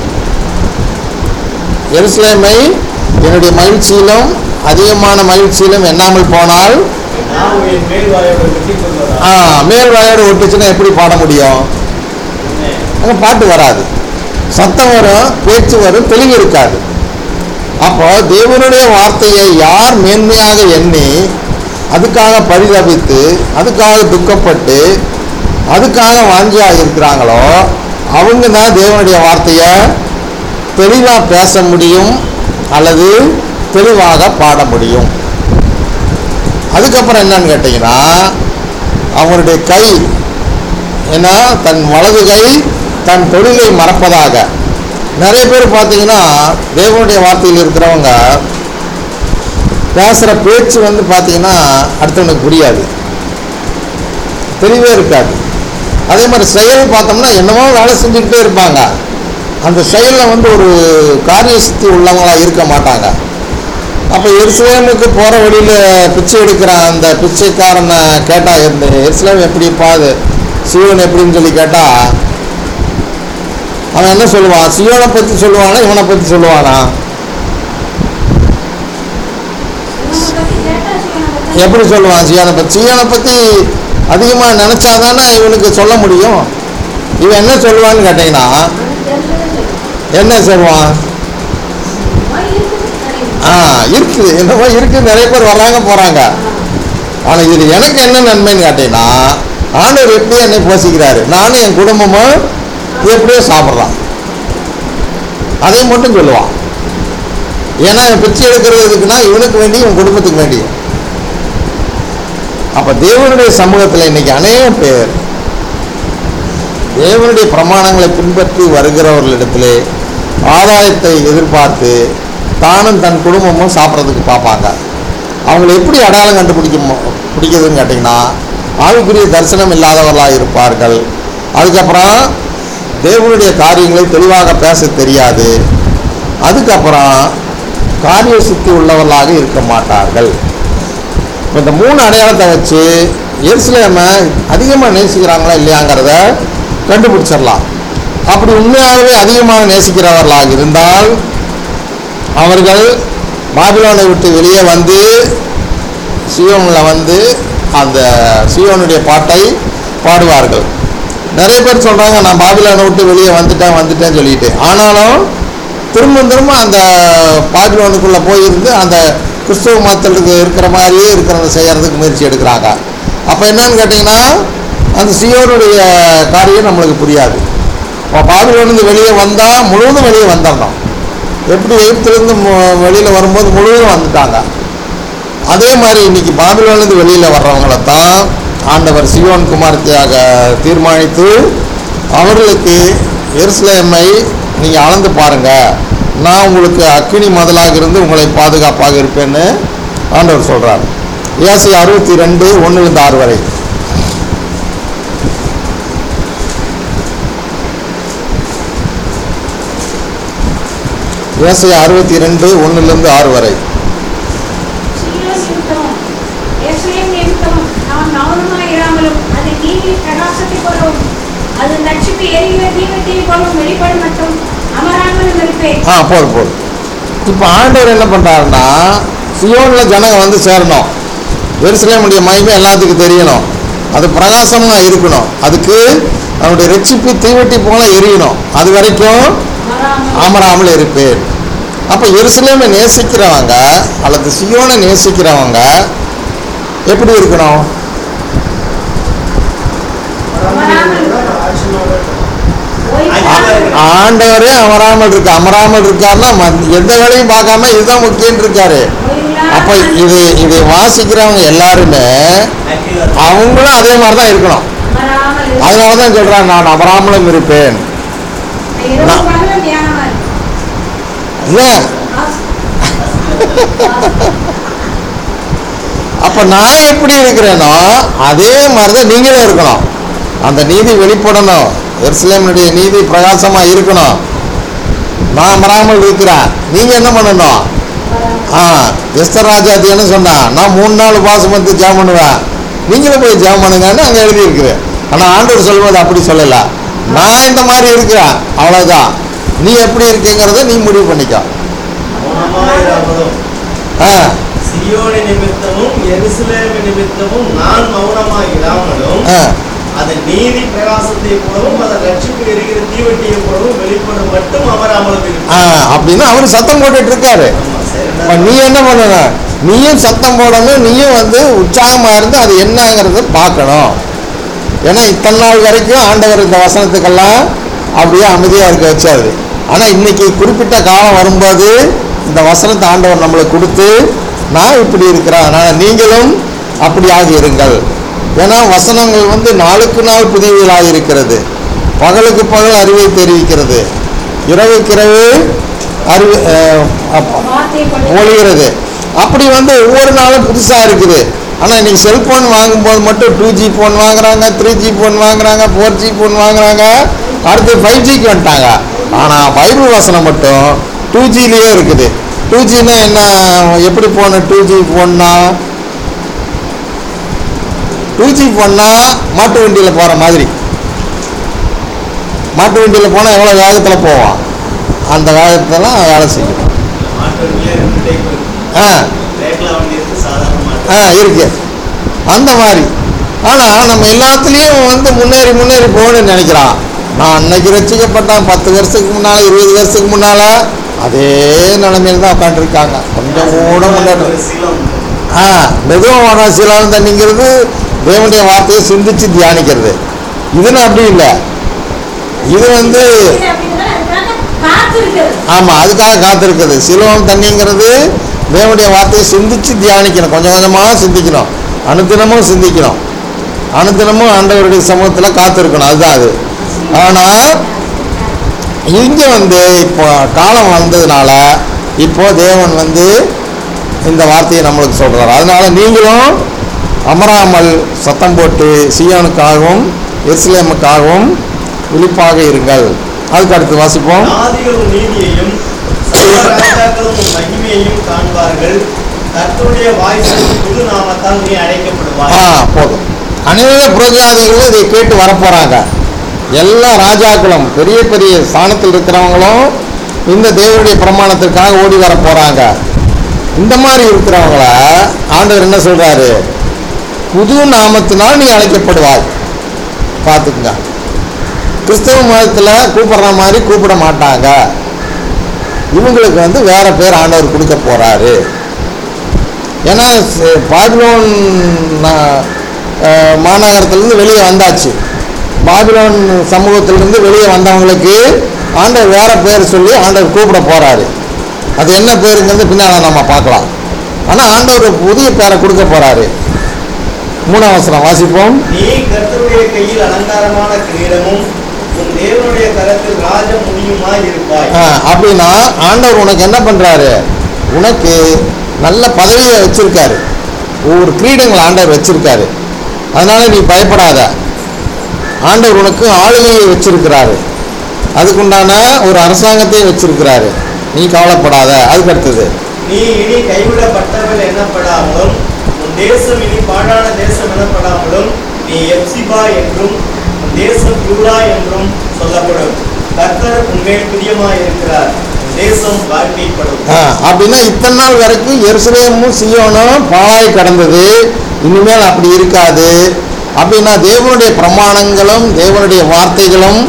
எருசலேமை என்னுடைய மகிழ்ச்சியிலும் அதிகமான மகிழ்ச்சியிலும் எண்ணாமல் போனால் நான் என் மேல் வாயோடு வெட்டிக் கொள்வதா ஆ, மேல் வாயோடு ஒட்டுச்சுன்னா எப்படி பாட முடியும் அங்கே பாட்டு வராது சத்தம் வரும் பேச்சு வரும் தெளிவு இருக்காது அப்போ தேவனுடைய வார்த்தையை யார் மேன்மையாக எண்ணி அதுக்காக பரிதபித்து அதுக்காக துக்கப்பட்டு அதுக்காக வாஞ்சியாக இருக்கிறாங்களோ அவங்க தான் தேவனுடைய வார்த்தையை தெளிவாக பேச முடியும் அல்லது தெளிவாக பாட முடியும் அதுக்கப்புறம் என்னன்னு கேட்டிங்கன்னா அவங்களுடைய கை ஏன்னா தன் வலது கை தன் தொழிலை மறப்பதாக நிறைய பேர் பார்த்தீங்கன்னா தேவனுடைய வார்த்தையில் இருக்கிறவங்க பேசுகிற பேச்சு வந்து பார்த்தீங்கன்னா அடுத்தவனுக்கு புரியாது தெளிவே இருக்காது அதே மாதிரி செயல் பார்த்தோம்னா என்னமோ வேலை செஞ்சுக்கிட்டே இருப்பாங்க அந்த செயலில் வந்து ஒரு காரிய சித்தி உள்ளவங்களாக இருக்க மாட்டாங்க அப்போ எருசலேமுக்கு போகிற வழியில் பிச்சை எடுக்கிற அந்த பிச்சைக்காரனை கேட்டால் இந்த எருசலேம் எப்படிப்பா அது சிவன் எப்படின்னு சொல்லி கேட்டால் அவன் என்ன சொல்லுவான் சியோனை பற்றி சொல்லுவானா இவனை பற்றி சொல்லுவானா சிவனை பத்தி கேட்டா சிவனை பத்தி எப்படி சொல்லுவான் சியோனை பற்றி சியோனை பற்றி அதிகமாக நினச்சாதானே இவனுக்கு சொல்ல முடியும் இவன் என்ன சொல்லுவான்னு கேட்டிங்கன்னா அவனுக்கு தெரிஞ்சதை சொல்லுவான். என்ன சொல்லுவான் சும்மா இருக்குது அப்படின்னு. ஆ இருக்குது என்னவோ இருக்குது நிறைய பேர் வர்றாங்க போகிறாங்க ஆனால் இதில் எனக்கு என்ன நன்மைன்னு கேட்டீங்கன்னா ஆண்டவர் எப்படி என்னை போஷிக்கிறாரு நானும் என் குடும்பமும் எப்படியோ சாப்பிட்றான் அதை மட்டும் சொல்லுவான் ஏன்னா இவன் பிச்சை எடுக்கிறது எதுக்குன்னா இவனுக்கு வேண்டி இவன் குடும்பத்துக்கு வேண்டி அப்போ தேவனுடைய சமூகத்தில் இன்னைக்கு அநேக பேர் தேவனுடைய பிரமாணங்களை பின்பற்றி வருகிறவர்களிடத்திலே ஆதாயத்தை எதிர்பார்த்து தானும் தன் குடும்பமும் சாப்பிட்றதுக்கு பார்ப்பாங்க அவங்களை எப்படி அடையாளம் கண்டுபிடிக்க மு- பிடிக்குதுன்னு கேட்டிங்கன்னா ஆவிக்குரிய தரிசனம் இல்லாதவர்களாக இருப்பார்கள் அதுக்கப்புறம் தேவனுடைய காரியங்களை தெளிவாக பேச தெரியாது அதுக்கப்புறம் காரிய சித்தி உள்ளவர்களாக இருக்க மாட்டார்கள் இப்ப இந்த மூணு அடையாளத்தை வச்சு எருசலேமை அதிகமாக நேசிக்கிறாங்களா இல்லையாங்கிறத கண்டுபிடிச்சிடலாம் அப்படி உண்மையாகவே அதிகமாக நேசிக்கிறவர்களாக இருந்தால் அவர்கள் பாபிலோனை விட்டு வெளியே வந்து சியோனில் வந்து அந்த சியோனுடைய பாட்டை பாடுவார்கள் நிறைய பேர் சொல்கிறாங்க நான் பாபிலோனை விட்டு வெளியே வந்துட்டேன் வந்துட்டேன்னு சொல்லிட்டு ஆனாலும் திரும்ப திரும்ப அந்த பாபிலோனுக்குள்ளே போயிருந்து அந்த கிறிஸ்துவ மதத்துக்கு இருக்கிற மாதிரியே இருக்கிறத செய்யறதுக்கு முயற்சி எடுக்கிறாங்க அப்போ என்னன்னு கேட்டிங்கன்னா அந்த சியோனுடைய காரியம் நம்மளுக்கு புரியாது இப்போ பாபிலோனுக்கு வெளியே வந்தால் முழுவதும் வெளியே வந்துடணும் எப்படி எகிப்திலிருந்து வெளியில் வரும்போது முழுவதும் வந்துட்டாங்க அதே மாதிரி இன்னைக்கு பாபிலோனிலிருந்து வெளியில் வர்றவங்கள தான் ஆண்டவர் சியோன் குமாரத்தியாக தீர்மானித்து அவர்களுக்கு எருசலேமை நீங்கள் அளந்து பாருங்க நான் உங்களுக்கு அக்கினி மதலாக இருந்து உங்களை பாதுகாப்பாக இருப்பேன்னு ஆண்டவர் சொல்கிறார் ஏசி அறுபத்தி ரெண்டு ஒன்றுலேருந்து ஆறு வரை ஏசி அறுபத்தி ரெண்டு ஒன்றுலேருந்து ஆறு வரை சீயோன் நிமித்தமும், எருசலேம் நிமித்தமும் நான் மௌனமாயிராமலும், அது நீதி பிரகாசத்தைப் போலவும், அது நட்சத்திர எரிகிற தீபத்தைப் போலவும் வெளிப்படும் மட்டும் அமராமலும் இருப்பேன். ஆ போதும் போதும் இப்போ ஆண்டவர் என்ன பண்ணுறாருன்னா சியோனில் ஜனங்க வந்து சேரணும் எருசலேமுடைய மகிமை எல்லாத்துக்கும் தெரியணும் அது பிரகாசமாக இருக்கணும் அதுக்கு அவனுடைய ரெச்சிப்பு தீவட்டி போல எரியணும் அது வரைக்கும் அமராமல் அமராமல் இருப்பேன் அப்போ எருசலேமை நேசிக்கிறவங்க அல்லது சியோனை நேசிக்கிறவங்க எப்படி இருக்கணும் ஓய்வு ஆண்டவரே அமராமல் இருக்கு அமராமல் இருக்காருன்னா மத்- எந்த வேலையும் பார்க்காம இதுதான் முக்கியம் இருக்காரு ஓய்வில்லாத அப்போ இது இதை வாசிக்கிறவங்க எல்லாருமே அவங்களும் அதே மாதிரி தான் இருக்கணும் அமராமல் இருப்பேன். அதனால தான் சொல்கிறேன் நான் அமராமலும் இருப்பேன் இரவு நான்- பகலும் தியானமா இரு. ஏன் ஆஸ்- அப்போ நான் எப்படி இருக்கிறேனோ அதே மாதிரி தான் நீங்களும் இருக்கணும் அந்த நீதி வெளிப்படணும் எருசலேமனுடைய நீதி பிரகாசமாக இருக்கணும் நான் அமராமல் இருக்கிறேன் நீங்கள் என்ன பண்ணணும் ஆ எஸ்தர் ராஜா அது என்ன சொன்னா நான் மூணு நாள் உபாசம் வந்து ஜெபம் பண்ணுவேன் நீங்களும் போய் ஜெபம் பண்ணுங்கன்னு அங்கே எழுதியிருக்கு ஆனால் ஆண்டவர் சொல்வது அப்படி சொல்லலை நான் இந்த மாதிரி இருக்கிறேன் அவ்வளோதான் நீ எப்படி இருக்கீங்கிறத நீ முடிவு பண்ணிக்கோ மௌனமாயிராமலும் ஆ சியோனி நிமித்தமும் எருசலேமி நிமித்தமும் நான் மௌனமாய் இராமலும் ஆ அது நீதி பிரகாசத்தை போலவும் அதை ரட்சிப்பு எரிகிற தீவட்டியை போலவும் வெளிப்படும் மட்டும் அமராமலும் ஆ இருக்கும் அப்படின்னு அவர் சத்தம் போட்டுட்டு இருக்காரு ஆமா, சரிடா. அப்ப நீ என்ன பண்ணணும் நீயும் சத்தம் போடணும் நீயும் வந்து உற்சாகமாக இருந்து அது என்னங்கிறத பார்க்கணும் ஏன்னா இத்தனை நாள் வரைக்கும் ஆண்டவர் இந்த வசனத்துக்கெல்லாம் அப்படியே அமைதியாக இருக்க வச்சாரு ஆனால் இன்னைக்கு குறிப்பிட்ட காலம் வரும்போது இந்த வசனத்தை ஆண்டவர் நம்மளுக்கு கொடுத்து நான் இப்படி இருக்கிறேன் அதனால் நீங்களும் அப்படியாக இருங்கள் ஏன்னா வசனங்கள் வந்து நாளுக்கு நாள் புதியவர்களாக இருக்கிறது பகலுக்கு பகல் அறிவை தெரிவிக்கிறது இரவுக்கு இரவு அறிவு அஹ், அப்ப- வார்த்தை கொண்டு ஒளிகிறது அப்படி வந்து ஒவ்வொரு நாளும் புதுசாக இருக்குது ஆனால் இன்னைக்கு செல்ஃபோன் வாங்கும்போது மட்டும் டூ ஜி ஃபோன் வாங்குறாங்க த்ரீ ஜி ஃபோன் வாங்குறாங்க ஃபோர் ஜி ஃபோன் வாங்குறாங்க அடுத்து ஃபைவ் ஜிக்கு வந்துட்டாங்க ஆனால் பைபிள் வசனம் மட்டும் டூ ஜிலேயே இருக்குது டூ ஜின்னா என்ன எப்படி போன டூ ஜி ஃபோன்னா டூ ஜி ஃபோன்னா மாட்டு வண்டியில் போகிற மாதிரி மாட்டு வண்டியில் போனால் எவ்வளோ வேகத்தில் போவான் அந்த வேகத்தெல்லாம் வேலை செய்யும் மாட்டு வண்டியிலே ரெண்டு டைப் இருக்கு ஆ ரேக்லா வண்டி இருக்கு சாதாரண மாட்டு ஆ இருக்கு அந்த மாதிரி ஆனால் நம்ம எல்லாத்துலேயும் வந்து முன்னேறி முன்னேறி போகணும்னு நினைக்கிறான் நான் அன்னைக்கு ரசிக்கப்பட்டேன் பத்து வருஷத்துக்கு முன்னால் இருபது வருஷத்துக்கு முன்னால் அதே நிலைமையில தான் உட்காந்துருக்காங்க கொஞ்சம் கூட முன்னேற்றம் ஒரு சிலம் ஆ மெதுவான சீலம் தண்ணிங்கிறது தேவனுடைய வார்த்தையை சிந்திச்சு தியானிக்கிறது இதுன்னு அப்படி இல்லை இது வந்து அப்படின்னா அதுக்காக காத்திருக்கிறது ஆமாம் அதுக்காக காத்திருக்குது சிலுவம் தண்ணிங்கிறது தேவனுடைய வார்த்தையை சிந்திச்சு தியானிக்கணும் கொஞ்சம் கொஞ்சமாக சிந்திக்கணும் அனுதினமும் சிந்திக்கணும் அனுதினமும் ஆண்டவருடைய சமூகத்தில் காத்திருக்கணும் அதுதான் அது ஆனால் இங்கே வந்து இப்போ காலம் வந்ததுனால இப்போ தேவன் வந்து இந்த வார்த்தையை நம்மளுக்கு சொல்கிறார் அதனால நீங்களும் அமராமல் சத்தம் போட்டு சியோனுக்காகவும் எருசலேமுக்காகவும் விழிப்பாக இருங்கள் அதுக்கு அடுத்து வாசிப்போம் ஜாதிகளும் நீதியையும் சர்வ ராஜாக்களும் உன் மகிமையையும் காண்பார்கள் கர்த்தருடைய வாய்ஸ் புது நாமத்தால் நீ ஆ அழைக்கப்படுவாய் போதும் அநேக புரஜாதிகள் இதை கேட்டு வரப்போறாங்க எல்லா ராஜாக்களும் பெரிய பெரிய ஸ்தானத்தில் இருக்கிறவங்களும் இந்த தேவனுடைய பிரமாணத்திற்காக ஓடி வர போறாங்க இந்த மாதிரி இருக்கிறவங்கள ஆண்டவர் என்ன சொல்றாரு புது நாமத்தினால் நீ அழைக்கப்படுவாய் பார்த்துக்குங்க கிறிஸ்தவ மதத்தில் கூப்பிடுற மாதிரி கூப்பிட மாட்டாங்க இவங்களுக்கு வந்து வேற பேர் ஆண்டவர் கொடுக்க போறாரு ஏன்னா ச- பாபிலோன் நா- அஹ், மாநகரத்திலிருந்து வெளியே வந்தாச்சு பாபிலோன் சமூகத்திலிருந்து வெளியே வந்தவங்களுக்கு ஆண்டவர் வேற பேர் சொல்லி ஆண்டவர் கூப்பிட போறாரு அது என்ன பேருங்கிறது பின்னால் நம்ம பார்க்கலாம் ஆனால் ஆண்டவர் ஒரு புதிய பேரை கொடுக்க போறாரு மூணாம் வசனம் வாசிப்போம் நீ கர்த்தருடைய கையில் அலங்காரமான கிரீடமும் உன் தேவனுடைய கரத்தில் ராஜ முடியுமாய் இருப்பாய் ஆ, அப்படின்னா ஆண்டவர் உனக்கு என்ன பண்றாரு உனக்கு நல்ல பதவியை வச்சிருக்காரு ஒவ்வொரு கிரீடங்களை ஆண்டவர் வச்சிருக்காரு அதனால நீ பயப்படாத ஆண்டவர் உனக்கு ஆளுகையை வச்சிருக்கிறாரு அதுக்குண்டான ஒரு அரசாங்கத்தையும் வச்சிருக்கிறாரு நீ கவலைப்படாத அதுக்கு அடுத்தது நீ இனி கைவிடப்பட்டவள் எண்ணப்படாமலும் உன் தேசம் இனி பாழான தேசம் எனப்படாமலும் நீ எப்சிபா என்றும் உன் தேசம் யூடா என்றும் சொல்லப்படும் கர்த்தர் உன்மேல் பிரியமாய் இருக்கிறார் உன் தேசம் வாழ்க்கைப்படும் ஆ, அப்படின்னா இத்தனை நாள் வரைக்கும் எருசலேமும் சியோனும் பாழாய் கடந்தது இனிமேல் அப்படி இருக்காது அப்படின்னா தேவனுடைய பிரமாணங்களும் தேவனுடைய வார்த்தைகளும்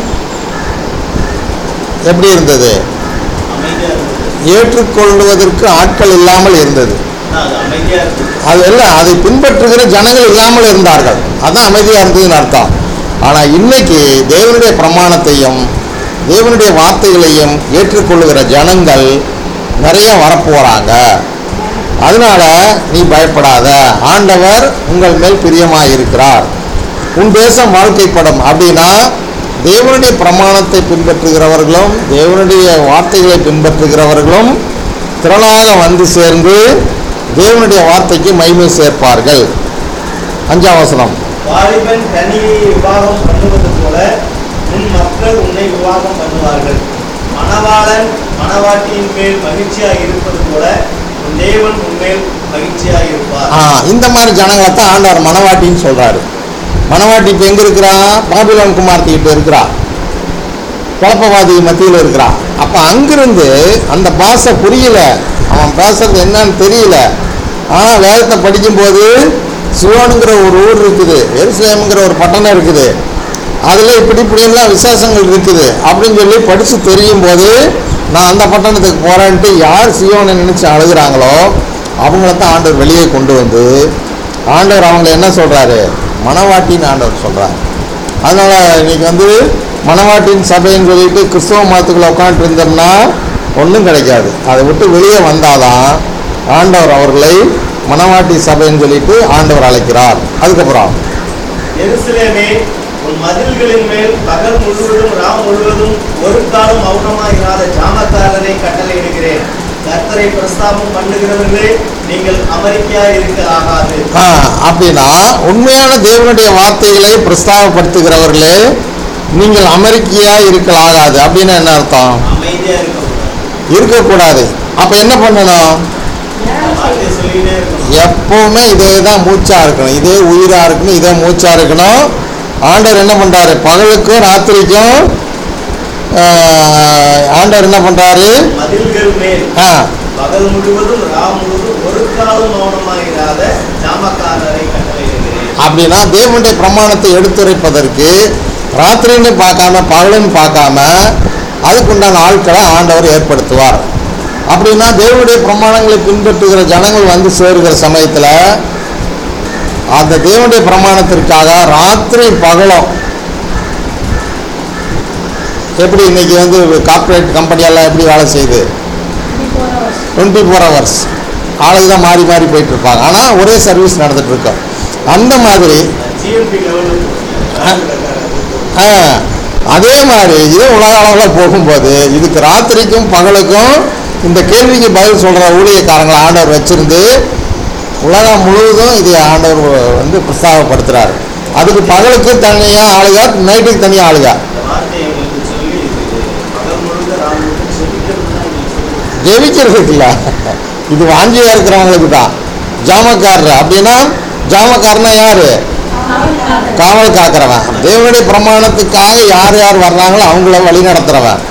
எப்படி இருந்தது அமைதியா இருந்தது ஏற்றுக்கொள்வதற்கு ஆட்கள் இல்லாமல் இருந்தது ஆனா, அது அமைதியா இருந்தது அது எல்லாம் அதை பின்பற்றுகிற ஜனங்கள் இல்லாமல் இருந்தார்கள் அதான் அமைதியாக இருந்ததுன்னு அர்த்தம் ஆனால் இன்னைக்கு தேவனுடைய பிரமாணத்தையும் தேவனுடைய வார்த்தைகளையும் ஏற்றுக்கொள்ளுகிற ஜனங்கள் நிறைய வரப்போகிறாங்க அதனால நீ பயப்படாத ஆண்டவர் உங்கள் மேல் பிரியமாக இருக்கிறார் உன் தேசம் வாழ்க்கைப்படும் அப்படின்னா தேவனுடைய பிரமாணத்தை பின்பற்றுகிறவர்களும் தேவனுடைய வார்த்தைகளை பின்பற்றுகிறவர்களும் திரளாக வந்து சேர்ந்து தேவனுடைய வார்த்தைக்கு மகிமை சேர்ப்பார்கள் அஞ்சாம் வசனம் வாலிபன் கனியை விவாகம் பண்ணுவது போல உன் மக்கள் உன்னை விவாகம் பண்ணுவார்கள் மணவாளன் மணவாட்டியின் மேல் மகிழ்ச்சியாய் இருப்பது போல உன் தேவன் உன்மேல் மகிழ்ச்சியாய் இருப்பார் ஆ இந்த மாதிரி ஜனங்களை தான் ஆண்டவர் மணவாட்டின்னு சொல்றாரு மணவாட்டி இப்போ எங்க இருக்கிறா பாபிலோன் குமார்த்தி கிட்ட இருக்கிறா குழப்பவாதி மத்தியில் இருக்கிறான் அப்போ அங்கிருந்து அந்த பாஷை புரியல அவன் பேசுறது என்னன்னு தெரியல ஆனால் வேதத்தை படிக்கும்போது சிவோனுங்கிற ஒரு ஊர் இருக்குது எருசலேமுங்கிற ஒரு பட்டணம் இருக்குது அதில் இப்படி இப்படியெல்லாம் விசேஷங்கள் இருக்குது அப்படின்னு சொல்லி படித்து தெரியும் போது நான் அந்த பட்டணத்துக்கு போகிறேன்ட்டு யார் சியோனை நினச்சி அழுகுறாங்களோ அவங்கள தான் ஆண்டவர் வெளியே கொண்டு வந்து ஆண்டவர் அவங்கள என்ன சொல்கிறாரு மணவாட்டின்னு ஆண்டவர் சொல்கிறார் அதனால் இன்னைக்கு வந்து மணவாட்டின் சபைன்னு சொல்லிட்டு கிறிஸ்தவ மதத்துக்குள்ள உட்காந்துட்டு இருந்தோம்னா ஒன்றும் கிடைக்காது அதை விட்டு வெளியே வந்தாதான் ஆண்டவர் அவர்களை மணவாட்டி சபைன்னு சொல்லிட்டு ஆண்டவர் அழைக்கிறார் அதுக்கப்புறம் எருசலேமே உன் மதில்களின் மேல் பகல் முழுவதும் ராம் முழுவதும் ஒரு காலம் மௌனமாயிராத ஜாமக்காரரை கட்டளையிடுகிறேன் கர்த்தரை பிரஸ்தாபம் பண்ணுகிறவர்களே நீங்கள் அமெரிக்கா இருக்க ஆகாது ஆ, அப்படின்னா உண்மையான தேவனுடைய வார்த்தைகளை பிரஸ்தாபப்படுத்துகிறவர்களே நீங்கள் அமெரிக்கையா இருக்கலாகாது அப்படின்னு என்ன அர்த்தம் அமைதியா இருக்கக்கூடாது இருக்கக்கூடாது அப்போ என்ன பண்ணணும் வார்த்தை சொல்லிட்டே இருக்கணும் எப்பவுமே இதே தான் மூச்சா இருக்கணும் இதே உயிரா இருக்கணும் இதே மூச்சா இருக்கணும் ஆண்டவர் என்ன பண்றாரு பகலுக்கும் ராத்திரிக்கும் ஆஹ், ஆண்டவர் என்ன பண்றாரு மதில்கள் மேல் ஆ, பகல் முழுவதும் ராம் முழுவதும் ஒரு காலம் மௌனமாயிராத ஜாமக்காரரை கட்டளையிடுகிறேன் அப்படின்னா தேவனுடைய பிரமாணத்தை எடுத்துரைப்பதற்கு ராத்திரின்னு பார்க்காம பகலுன்னு பார்க்காம அதுக்குண்டான ஆட்களை ஆண்டவர் ஏற்படுத்துவார் அப்படின்னா தேவனுடைய பிரமாணங்களை பின்பற்றுகிற ஜனங்கள் வந்து சேருகிற சமயத்தில் அந்த தேவனுடைய பிரமாணத்திற்காக ராத்திரி பகலும் எப்படி இன்னைக்கு வந்து கார்ப்பரேட் கம்பெனியெல்லாம் எப்படி வேலை செய்யுது டுவெண்ட்டி ஃபோர் ஹவர்ஸ் ஆளுங்க தான் மாறி மாறி போயிட்டு இருப்பாங்க ஆனால் ஒரே சர்வீஸ் நடந்துட்டு இருக்கும் அந்த மாதிரி ஜிஎம்பி லெவலில் ஆ, அதே மாதிரி இது உலக அளவில் போகும்போது இதுக்கு ராத்திரிக்கும் பகலுக்கும் இந்த கேள்விக்கு பதில் சொல்கிற ஊழியக்காரங்களை ஆண்டவர் வச்சிருந்து உலகம் முழுவதும் இதை ஆண்டவர் வந்து பிரஸ்தாபப்படுத்துகிறார் அதுக்கு பகலுக்கு தனியாக ஆளுகா நைட்டுக்கு தனியாக ஆளுகா இந்த வார்த்தையை எங்களுக்கு சொல்லி இது பகல் முழுக்க ராம் முழுக்க சொல்லிக்கிறது தான் எங்களுக்கு சொல்லி ஜெபிக்கிறதுக்கு இல்லை இது வாஞ்சியாக இருக்கிறவங்களுக்கு தான் ஜாமக்காரர் அப்படின்னா ஜாமக்காரனா யாரு காவல் காக்கிறவன் தேவனுடைய பிரமாணத்துக்காக யார் யார் வர்றாங்களோ அவங்கள வழி நடத்துறவன்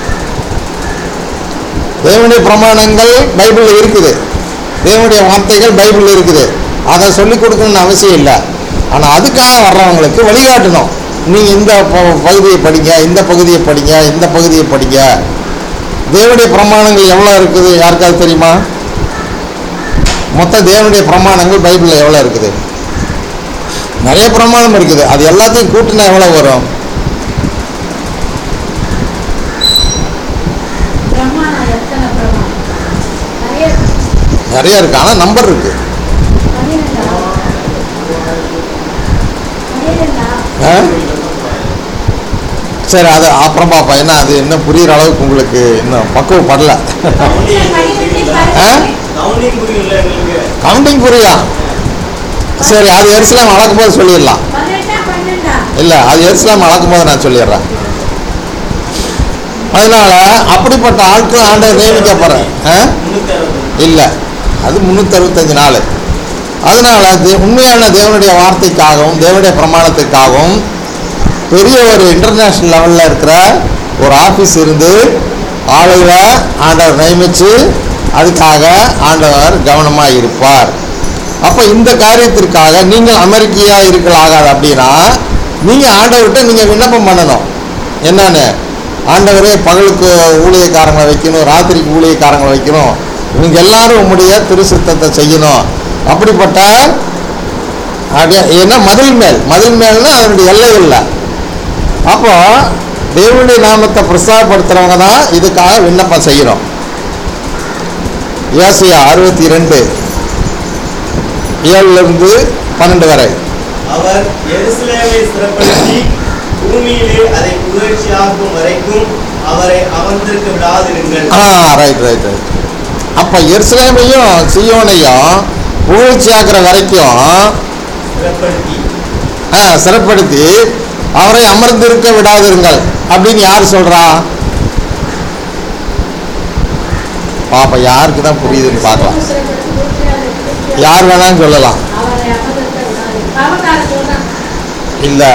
தேவனுடைய பிரமாணங்கள் பைபிளில் இருக்குது தேவனுடைய வார்த்தைகள் பைபிளில் இருக்குது அதை சொல்லிக் கொடுக்கணும்னு அவசியம் இல்லை ஆனால் அதுக்காக வர்றவங்களுக்கு வழிகாட்டணும் நீங்கள் இந்த ப- பகுதியை படிங்க இந்த பகுதியை படிங்க இந்த பகுதியை படிங்க தேவனுடைய பிரமாணங்கள் எவ்வளோ இருக்குது யாருக்காவது தெரியுமா மொத்த தேவனுடைய பிரமாணங்கள் பைபிளில் எவ்வளோ இருக்குது நிறைய பிரமாணம் இருக்குது அது எல்லாத்தையும் கூட்டினா எவ்வளோ வரும் பிரமாணம் எத்தனை பிரமாணம் நிறைய நிறைய இருக்கு ஆனால் நம்பர் இருக்கு பன்னிரெண்டா பன்னிரெண்டா ஆ? சரி அது அப்புறம் பார்ப்போம் ஏன்னா அது இன்னும் புரியுற அளவுக்கு உங்களுக்கு இன்னும் பக்குவப்படல ஆ? கவுண்டிங் புரியல எங்களுக்கு கவுண்டிங் புரியா சரி அது எருசலேம் அளக்கும் போது சொல்லிடலாம் பதினெட்டா பன்னெண்டா இல்லை அது எருசலேம் அளக்கும் போது நான் சொல்லிடுறேன் அதனால அப்படிப்பட்ட ஆட்கள் ஆண்டவர் நியமிக்க போகிறேன் முன்னூத்தி அறுபது இல்லை அது முந்நூற்றறுபத்தஞ்சு நாள் அதனால தே உண்மையான தேவனுடைய வார்த்தைக்காகவும் தேவனுடைய பிரமாணத்துக்காகவும் பெரிய ஒரு இன்டர்நேஷ்னல் லெவலில் இருக்கிற ஒரு ஆஃபீஸ் இருந்து ஆளுகளை ஆண்டவர் நியமித்து அதுக்காக ஆண்டவர் கவனமாக இருப்பார் அப்போ இந்த காரியத்திற்காக நீங்கள் அமெரிக்கையாக இருக்கலாகாது அப்படின்னா நீங்கள் ஆண்டவர்கிட்ட நீங்கள் விண்ணப்பம் பண்ணணும் என்னன்னு ஆண்டவரே பகலுக்கு ஊழியக்காரங்களை வைக்கணும் ராத்திரிக்கு ஊழியக்காரங்களை வைக்கணும் இவங்க எல்லாரும் உம்முடைய திருசித்தத்தை செய்யணும் அப்படிப்பட்ட ஆக- ஏன்னா மதில் மேல் மதில் மேல்னா அதனுடைய எல்லை இல்லை அப்போ தேவனுடைய நாமத்தை பிரசாரப்படுத்துறவங்க தான் இதுக்காக விண்ணப்பம் செய்யணும் ஏசியா அறுபத்தி ரெண்டு ஏழுலேருந்து பன்னெண்டு வரை அவர் எருசலேமை சிறப்படுத்தி பூமியிலே அதை புகழ்ச்சியாக்கும் வரைக்கும் அவரை அமர்ந்திருக்க விடாதிருங்கள் ஆ ரைட் ரைட் ரைட் அப்போ எருசலேமையும் சியோனையும் புகழ்ச்சியாக்குற வரைக்கும் சிறப்படுத்தி ஆ சிறப்படுத்தி அவரை அமர்ந்திருக்க விடாதிருங்கள் அப்படின்னு யார் சொல்றா பாப்பா யாருக்கு தான் புரியுதுன்னு பார்க்கலாம் யார் வேணாலும் சொல்லலாம் அவரை அமர்ந்திருக்க விடாது பாவக்கார சொல்றான் இல்லை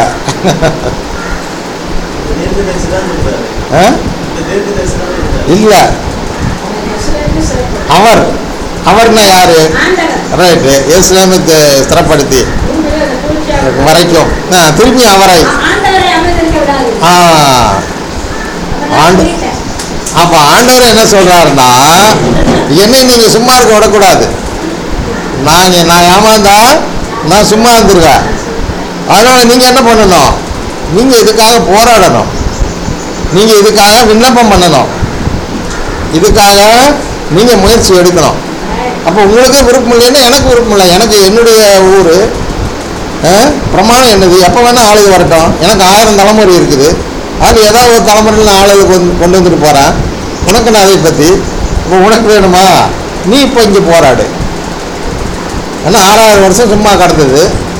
இந்த தீர்க்கதரிசி தான் சொல்றாரு ஆ? இந்த தீர்க்கதரிசி தான் சொல்றாரு இல்லை அவர் எருசலேமை சிறப்பு அவர் அவர்னா யாரு ஆண்டவர் ரைட்டு இஸ்லாமத்தை சிறப்படுத்தி பூமியில அதை குளிர்ச்சியாக வரைக்கும் ஆ, திருப்பி அவரை ஆண்டவரை அமர்ந்திருக்க விடாது ஆ அப்ப நான் ஆண்டு- சொல்லிட்டேன். அப்போ ஆண்டவர் என்ன சொல்றாருன்னா என்னை நீங்க சும்மா இருக்க விடக்கூடாது நான் நான் ஏமாந்தா நான் சும்மா இருந்துருவேன் அதனால நீங்க என்ன பண்ணணும் நீங்க இதுக்காக போராடணும் நீங்க இதுக்காக விண்ணப்பம் பண்ணணும் இதுக்காக நீங்க முயற்சி எடுக்கணும் அப்போ உங்களுக்கு விருப்பம் இல்லைன்னா எனக்கு விருப்பம் இல்லை எனக்கு என்னுடைய ஊர் பிரமாணம் என்னது எப்போ வேணால் ஆளுக வரட்டும் எனக்கு ஆயிரம் தலைமுறை இருக்குது அதில் ஏதாவது ஒரு தலைமுறையில் நான் ஆளுக கொண்டு கொண்டு வந்துட்டு போகிறேன் உனக்கு நான் அதை பற்றி இப்போ உனக்கு வேணுமா நீ இப்போ இங்கே போராடு ஏன்னா ஆறாயிரம் வருஷம் சும்மா கடந்தது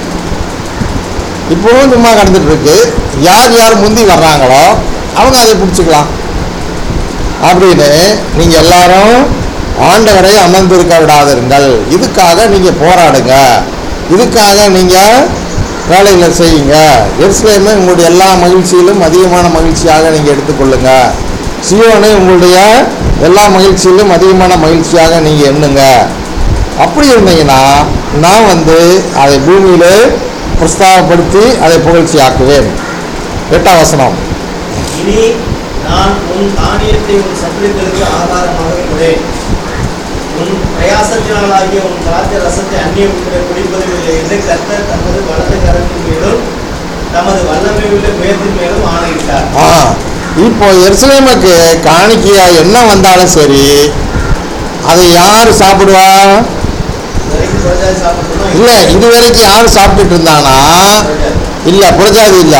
இப்போவும் சும்மா கடந்துட்டு இருக்கு யார் யார் முந்தி வர்றாங்களோ அவங்க அதை பிடிச்சிக்கலாம் அப்படின்னு நீங்கள் எல்லாரும் ஆண்டவரை அமர்ந்திருக்க விடாதிருங்கள் இதுக்காக நீங்கள் போராடுங்க இதுக்காக நீங்கள் வேலைகளை செய்யுங்க எருசலேமை உங்களுடைய எல்லா மகிழ்ச்சியிலும் அதிகமான மகிழ்ச்சியாக நீங்கள் எடுத்துக்கொள்ளுங்க சியோனை உங்களுடைய எல்லா மகிழ்ச்சியிலும் அதிகமான மகிழ்ச்சியாக நீங்கள் எண்ணுங்க அப்படி இருந்தீங்கன்னா நான் வந்து அதை பூமியிலே பிரஸ்தாபப்படுத்தி அதை புகழ்ச்சி ஆக்குவேன் எட்டாம் வசனம் இனி நான் உன் தானியத்தை உன் சத்துருக்களுக்கு ஆகாரமாக கொடேன் உன் பிரயாசத்தினாலாகிய உன் திராட்சை ரசத்தை அந்நிய உட்பட குடிப்பதில்லை என்று கர்த்தர் தமது வலது கரத்தின் மீதும் தமது வல்லமை உள்ள உயர்த்தின் மேலும் ஆணையிட்டார் ஆ இப்போ எருசலேமுக்கு காணிக்கையா என்ன வந்தாலும் சரி அதை யார் சாப்பிடுவா வரைக்கும் புரஜாதி சாப்பிடணும் இல்லை இது வரைக்கும் யார் சாப்பிட்டுட்டு இருந்தானா இல்லை புரஜாதி இல்லை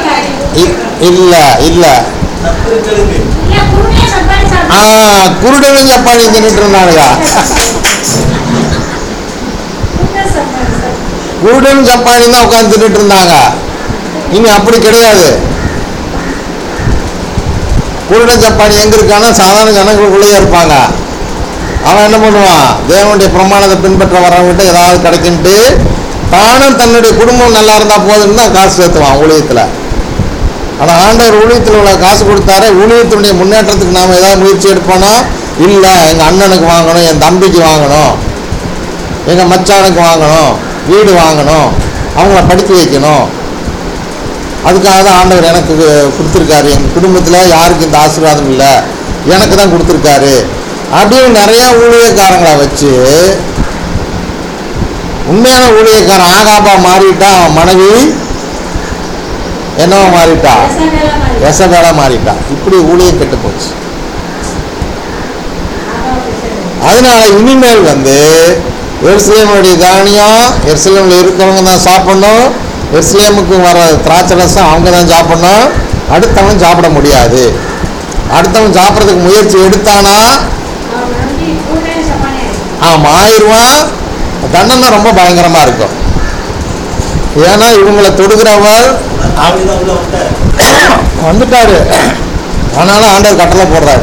இல்லை இல்லை சத்துருக்களுக்கு இல்ல, குருமையை சப்பாத்தி ஆ சாப்பிடு. குருடனும் சப்பாத்தி தின்னுட்டு இருந்தானுங்க குருமை சப்பாத்தி சாப்பிடு. குருடனும் சப்பாத்தி தான் உட்காந்து தின்னுட்டு இருந்தாங்க இனி அப்படி கிடையாது குருடன் சப்பாத்தி எங்க இருக்கானா சாதாரண ஜனங்களுக்குள்ளேயே இருப்பாங்க அவன் என்ன பண்ணுவான் தேவனுடைய பிரமாணத்தை பின்பற்ற வரவங்கிட்ட ஏதாவது கிடைக்குன்ட்டு தானும் தன்னுடைய குடும்பம் நல்லா இருந்தால் போதுன்னு தான் காசு சேர்த்துவான் ஊழியத்தில் ஆனால் ஆண்டவர் ஊழியத்தில் உள்ள காசு கொடுத்தாரு ஊழியத்தினுடைய முன்னேற்றத்துக்கு நாம் ஏதாவது முயற்சி எடுப்போனா இல்லை எங்கள் அண்ணனுக்கு வாங்கணும் என் தம்பிக்கு வாங்கணும் எங்கள் மச்சானுக்கு வாங்கணும் வீடு வாங்கணும் அவங்கள படிக்க வைக்கணும் அதுக்காக தான் ஆண்டவர் எனக்கு கொடுத்துருக்காரு எங்கள் குடும்பத்தில் யாருக்கு இந்த ஆசீர்வாதம் இல்லை எனக்கு தான் கொடுத்துருக்காரு அப்படின்னு நிறைய ஊழியக்காரங்களை வச்சு உண்மையான ஊழியக்காரன் ஆகாபா மாறிட்டா அவன் மனைவி என்னவா மாறிட்டா எசபேலா மாதிரி. எசபேலா மாறிட்டா இப்படி ஊழியம் கெட்டு போச்சு ஆகாவுக்கு எசபேல். அதனால இனிமேல் வந்து எருசலேமுடைய தானியம் எருசலேமில் இருக்கிறவங்க தான் சாப்பிடணும் எருசலேமுக்கு வர திராட்சை ரசம் அவங்க தான் சாப்பிடணும் அடுத்தவன் சாப்பிட முடியாது அடுத்தவன் சாப்பிட்றதுக்கு முயற்சி எடுத்தானா அவன் வந்து கூடவே சமானி ஆயிடுவான். அவன் மாறிடுவான் தண்டனை ரொம்ப பயங்கரமாக இருக்கும் ஏன்னா இவங்களை தொடுகிறவர் அப்படிதான் உள்ள வந்துட்டாரு வந்துட்டாரு ஆனாலும் ஆண்டவர் கட்டளை போடுறாரு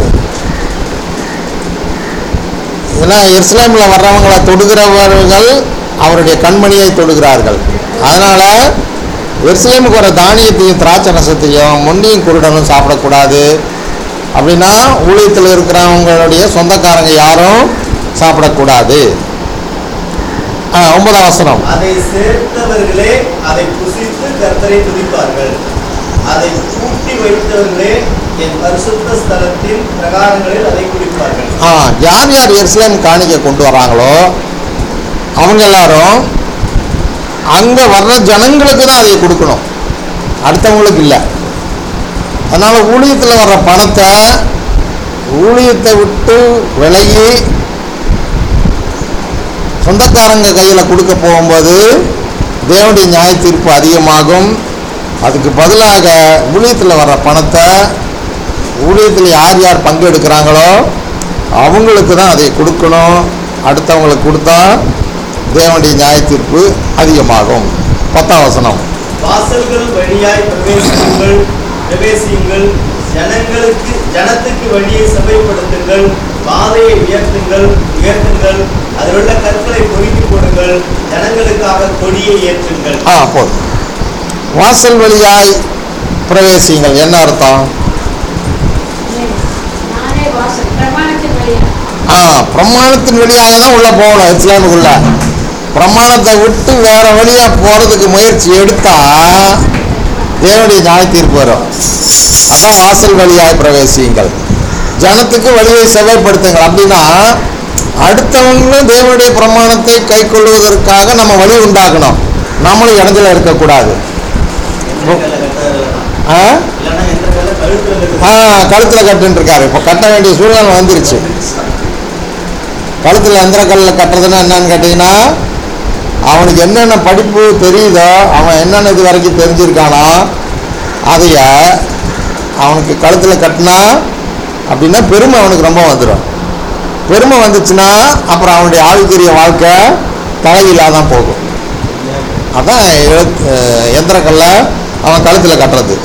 ஏன்னா எருசலேமில் வர்றவங்களை தொடுகிறவர்கள் அவருடைய கண்மணியை தொடுகிறார்கள் அதனால எருசலேமுக்கு வர தானியத்தையும் திராட்சை ரசத்தையும் முண்டியும் குருடனும் சாப்பிடக்கூடாது அப்படின்னா ஊழியத்தில் இருக்கிறவங்களுடைய சொந்தக்காரங்க யாரும் சாப்பிடக்கூடாது ஆ, ஒன்பதாம் வசனம் அதை சேர்த்தவர்களே அதை புசித்து கர்த்தரை துதிப்பார்கள் அதை பூட்டி வைத்தவர்களே என் பரிசுத்த ஸ்தலத்தின் பிரகாரங்களில் அதை குடிப்பார்கள் ஆ யார் யார் எருசலேம் காணிக்கை கொண்டு வராங்களோ அவங்க எல்லாரும் அங்கே வர்ற ஜனங்களுக்கு தான் அதை கொடுக்கணும் அடுத்தவங்களுக்கு இல்லை அதனால் ஊழியத்தில் வர்ற பணத்தை ஊழியத்தை விட்டு விலகி சொந்தக்காரங்க கையில் கொடுக்க போகும்போது தேவனுடைய நியாய தீர்ப்பு அதிகமாகும் அதுக்கு பதிலாக ஊழியத்தில் வர்ற பணத்தை ஊழியத்தில் யார் யார் பங்கெடுக்கிறாங்களோ அவங்களுக்கு தான் அதை கொடுக்கணும் அடுத்தவங்களுக்கு கொடுத்தா தேவனுடைய நியாய தீர்ப்பு அதிகமாகும் பத்தாம் வசனம் வாசல்கள் வழியாய் பிரவேசியுங்கள் பிரவேசியுங்கள் ஜனங்களுக்கு ஜனத்துக்கு வழியை செவைப்படுத்துங்கள் பாதையை உயர்த்துங்கள் உயர்த்துங்கள் அதில் உள்ள கற்களை பொறுக்கி போடுங்கள் ஜனங்களுக்காக கொடியை ஏற்றுங்கள் ஆ போதும் வாசல் வழியாய் பிரவேசிங்கள் என்ன அர்த்தம் நானே வாசல் பிரமாணத்தின் வழியா ஆ பிரமாணத்தின் வழியாக தான் உள்ளே போகணும் இஸ்லாமுக்குள்ள பிரமாணத்தை விட்டு வேற வழியாக போகிறதுக்கு முயற்சி எடுத்தா தேவனுடைய நியாய தீர்ப்பு வரும் அதான் வாசல் வழியாய் பிரவேசியுங்கள் ஜனத்துக்கு வழியை செவ்வாய்ப்படுத்துங்கள் அப்படின்னா அடுத்தவங்களும் தேவனுடைய பிரமாணத்தை கை கொள்வதற்காக நம்ம வழி உண்டாக்கணும் நம்மளும் இடத்துல இருக்கக்கூடாது எந்த கல்லை கட்டாதீங்க. ஆ இல்லைன்னா எந்த கல்லை கழுத்துல ஆ கட்டு. கழுத்தில் கட்டுன்னு இருக்காரு இப்போ கட்ட வேண்டிய சூழ்நிலை வந்துருச்சு கழுத்தில் எந்திர கல்லில் கட்டுறதுன்னா என்னன்னு கேட்டிங்கன்னா அவனுக்கு என்னென்ன படிப்பு தெரியுதோ அவன் என்னென்ன இது வரைக்கும் தெரிஞ்சிருக்கானோ அதைய அவனுக்கு கழுத்தில் கட்டினா அப்படின்னா பெருமை அவனுக்கு ரொம்ப வந்துடும் பெருமை வந்துச்சுன்னா அப்புறம் அவனுடைய ஆவிக்குரிய வாழ்க்கை தலையில்லாதான் தான் போகும் அதான் எழுத் எந்திரக்கல்லை அவன் கழுத்தில் கட்டுறது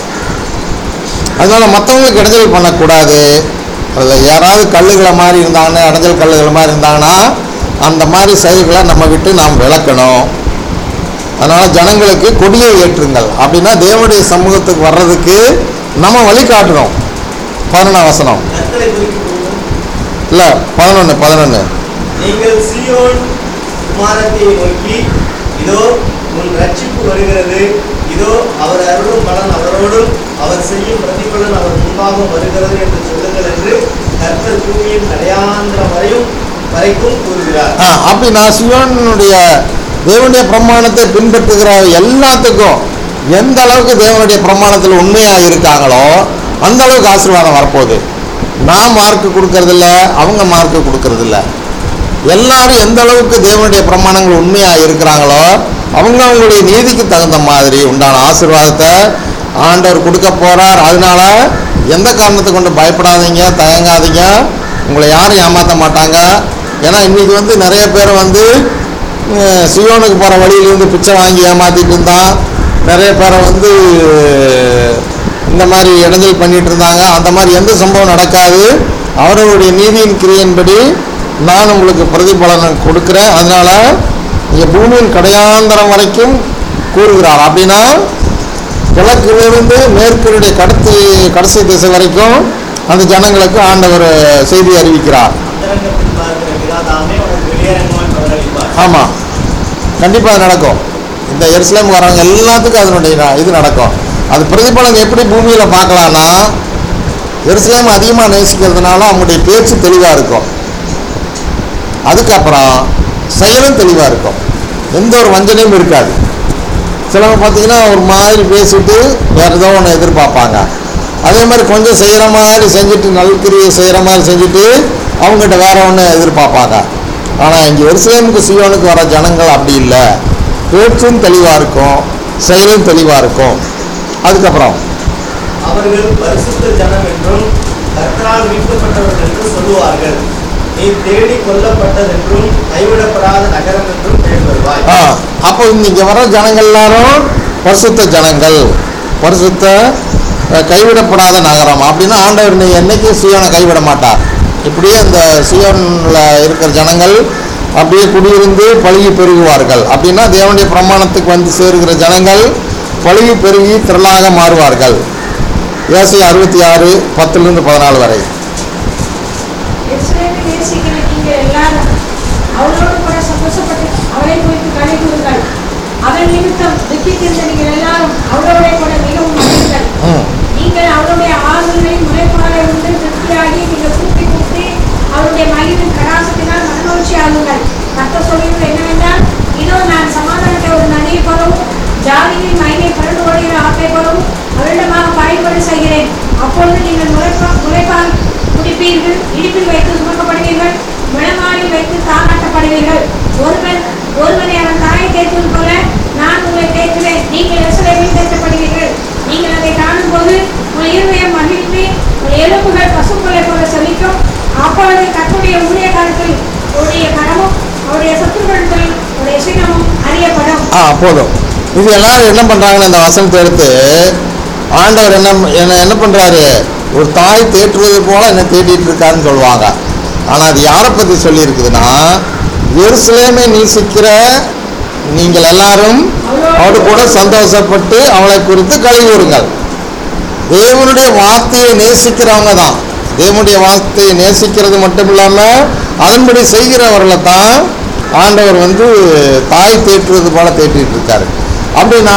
அதனால மற்றவங்களுக்கு இடைஞ்சல் பண்ணக்கூடாது அதில் யாராவது கல்லுகளை மாதிரி இருந்தாங்கன்னா இடைஞ்சல் கல்லுகளை மாதிரி இருந்தாங்கன்னா அந்த மாதிரி செயல்களை நம்ம விட்டு நாம் விளக்கணும் அதனால் ஜனங்களுக்கு கொடியை ஏற்றுங்கள் அப்படின்னா தேவனுடைய சமூகத்துக்கு வர்றதுக்கு நம்ம வழிகாட்டணும் பதினொன்றாம் வசனம் கற்களை பொறுக்கி போடுங்கள் இல்லை பதினொன்று பதினொன்று நீங்கள் சீயோன் குமாரத்தை நோக்கி இதோ உன் ரட்சிப்பு வருகிறது இதோ அவர் அருளும் பலன் அவரோடும் அவர் செய்யும் பிரதிபலன் அவர் முன்பாகவும் வருகிறது என்று சொல்லுங்கள் என்று கர்த்தர் பூமியின் கடையாந்திரம் வரையும் வரைக்கும் கூறுகிறார் ஆ அப்படின்னா சிவனுடைய தேவனுடைய பிரமாணத்தை பின்பற்றுகிற எல்லாத்துக்கும் எந்த அளவுக்கு தேவனுடைய பிரமாணத்தில் உண்மையாக இருக்காங்களோ அந்த அளவுக்கு ஆசீர்வாதம் வரப்போகுது நான் மார்க்கு கொடுக்கறதில்ல அவங்க மார்க்கு கொடுக்கறதில்ல எல்லாரும் எந்த அளவுக்கு தேவனுடைய பிரமாணங்கள் உண்மையாக இருக்கிறாங்களோ அவங்க அவங்களுடைய நீதிக்கு தகுந்த மாதிரி உண்டான ஆசீர்வாதத்தை ஆண்டவர் கொடுக்க போகிறார் அதனால எந்த காரணத்தை கொண்டு பயப்படாதீங்க தயங்காதீங்க உங்களை யாரும் ஏமாற்ற மாட்டாங்க ஏன்னா இன்னைக்கு வந்து நிறைய பேர் வந்து அஹ், சியோனுக்கு போகிற வழியிலேருந்து பிச்சை வாங்கி ஏமாத்திட்டு இருந்தான் நிறைய பேரை வந்து இந்த மாதிரி இடைஞ்சல் பண்ணிட்டு இருந்தாங்க அந்த மாதிரி எந்த சம்பவம் நடக்காது அவர்களுடைய நீதியின் கிரியையின்படி நான் உங்களுக்கு பிரதிபலனை கொடுக்குறேன் அதனால நீங்கள் பூமியின் கடையாந்தரம் வரைக்கும் கூறுகிறார் அப்படின்னா கிழக்கிலிருந்து மேற்கினுடைய கடத்து கடைசி திசை வரைக்கும் அந்த ஜனங்களுக்கு ஆண்டவர் செய்தி அறிவிக்கிறார் அந்தரங்கத்தில் பார்க்கிற பிதாதாமே உனக்கு வெளியரங்கமாய் பதிலளிப்பார் ஆமாம் கண்டிப்பாக அது நடக்கும் இந்த எருசலேம் வரவங்க எல்லாத்துக்கும் அதனுடைய ந- இது நடக்கும் அது பிரதிபலன் எப்படி பூமியில் பார்க்கலான்னா எருசலேம் அதிகமாக நேசிக்கிறதுனால அவங்களுடைய பேச்சு தெளிவாக இருக்கும் அதுக்கப்புறம் செயலும் தெளிவாக இருக்கும் எந்த ஒரு வஞ்சனையும் இருக்காது சிலவங்க பார்த்தீங்கன்னா ஒரு மாதிரி பேசிட்டு வேறு ஏதோ ஒன்று எதிர்பார்ப்பாங்க அதே மாதிரி கொஞ்சம் செய்கிற மாதிரி செஞ்சுட்டு நல்கிரியை செய்கிற மாதிரி செஞ்சுட்டு அவங்ககிட்ட வேற ஒன்று எதிர்பார்ப்பாங்க ஆனால் இங்கே எருசலேமுக்கு சியோனுக்கு வர ஜனங்கள் அப்படி இல்லை பேச்சும் தெளிவாக இருக்கும் செயலும் தெளிவாக இருக்கும் அதுக்கப்புறம் அவர்கள் பரிசுத்த ஜனம் என்றும் கர்த்தரால் மீட்கப்பட்டவர்கள் என்றும் சொல்லுவார்கள் நீ தேடி கொல்லப்பட்டதென்றும் கைவிடப்படாத நகரம் என்றும் பெயர் வருவாய் ஆ அப்போ இங்கே வர ஜனங்கள் எல்லாரும் பரிசுத்த ஜனங்கள் பரிசுத்த அஹ், கைவிடப்படாத நகரம் அப்படின்னா ஆண்டவர் நீ என்னைக்கும் சியோனை கைவிட மாட்டார் இப்படியே இந்த சியோனில் இருக்கிற ஜனங்கள் அப்படியே குடியிருந்து பழுகி பெருகுவார்கள் அப்படின்னா தேவனுடைய பிரமாணத்துக்கு வந்து சேருகிற ஜனங்கள் பழுகி பெருகி திரளாக மாறுவார்கள் ஏசி அறுபத்தி ஆறு பத்துலேருந்து பதினாலு வரை எருசலேமை நேசிக்கிற நீங்கள் எல்லாரும் அவளோடு கூட சந்தோஷப்பட்டு அவளை குறித்து களி கூறுங்கள் அவள் நிமித்தம் துக்கித்திருந்த நீங்கள் எல்லாரும் அவளோட கூட மிகவும் மகிழுங்கள் ம் நீங்கள் அவளுடைய ஆறுதலின் முனைப்பாறை உண்டு திருப்தியாகி நீங்கள் கூப்பி கூப்பி அவருடைய மகிழின் கடாசத்தினால் மனமகிழ்ச்சி ஆகுங்கள் மற்ற சொல்லிகள் என்னவென்றால் இதோ நான் சமாதானத்தை ஒரு நதியை போலவும் ஜாதியின் மயிலை பரண்டு ஓடுகிற ஆற்றை போலவும் அவரிடமாக பாய்படி செய்கிறேன் அப்பொழுது நீங்கள் முளைப்பா முளைப்பால் குடிப்பீர்கள் இடுப்பில் வைத்து சுமக்கப்படுவீர்கள் முழங்காலில் வைத்து தாளாட்டப்படுவீர்கள் ஒருவன் ஒருவனை அவன் தாயை தேய்ப்பது போல நான் உங்களை தேய்த்துவேன் நீங்கள் எருசலேமில் தேய்க்கப்படுவீர்கள் நீங்கள் அதை காணும்போது உங்கள் இருதயம் மகிழ்ச்சி உங்கள் எலும்புகள் பசும்பொலை போல செழிக்கும் அப்பொழுது கற்றுடைய ஊழியக்காரத்தில் உடைய கரமும் அவருடைய சத்துருக்கள் உடைய சினமும் அறியப்படும் ஆ போதும் இது எல்லாரும் என்ன பண்ணுறாங்கன்னு இந்த வசனத்தை எடுத்து ஆண்டவர் என்ன என்ன என்ன பண்ணுறாரு ஒரு தாய் தேற்றுவது போல என்ன தேடிட்டு இருக்காருன்னு சொல்லுவாங்க ஆனால் அது யாரை பற்றி சொல்லியிருக்குதுன்னா எருசலேமை நேசிக்கிற நீங்கள் எல்லாரும் அவடு கூட சந்தோஷப்பட்டு அவளை குறித்து கழிவுறுங்கள் தேவனுடைய வார்த்தையை நேசிக்கிறவங்க தான் தேவனுடைய வார்த்தையை நேசிக்கிறது மட்டும் இல்லாமல் அதன்படி செய்கிறவர்களை தான் ஆண்டவர் வந்து தாய் தேற்றுவது போல தேற்றிட்டு இருக்காரு அப்படின்னா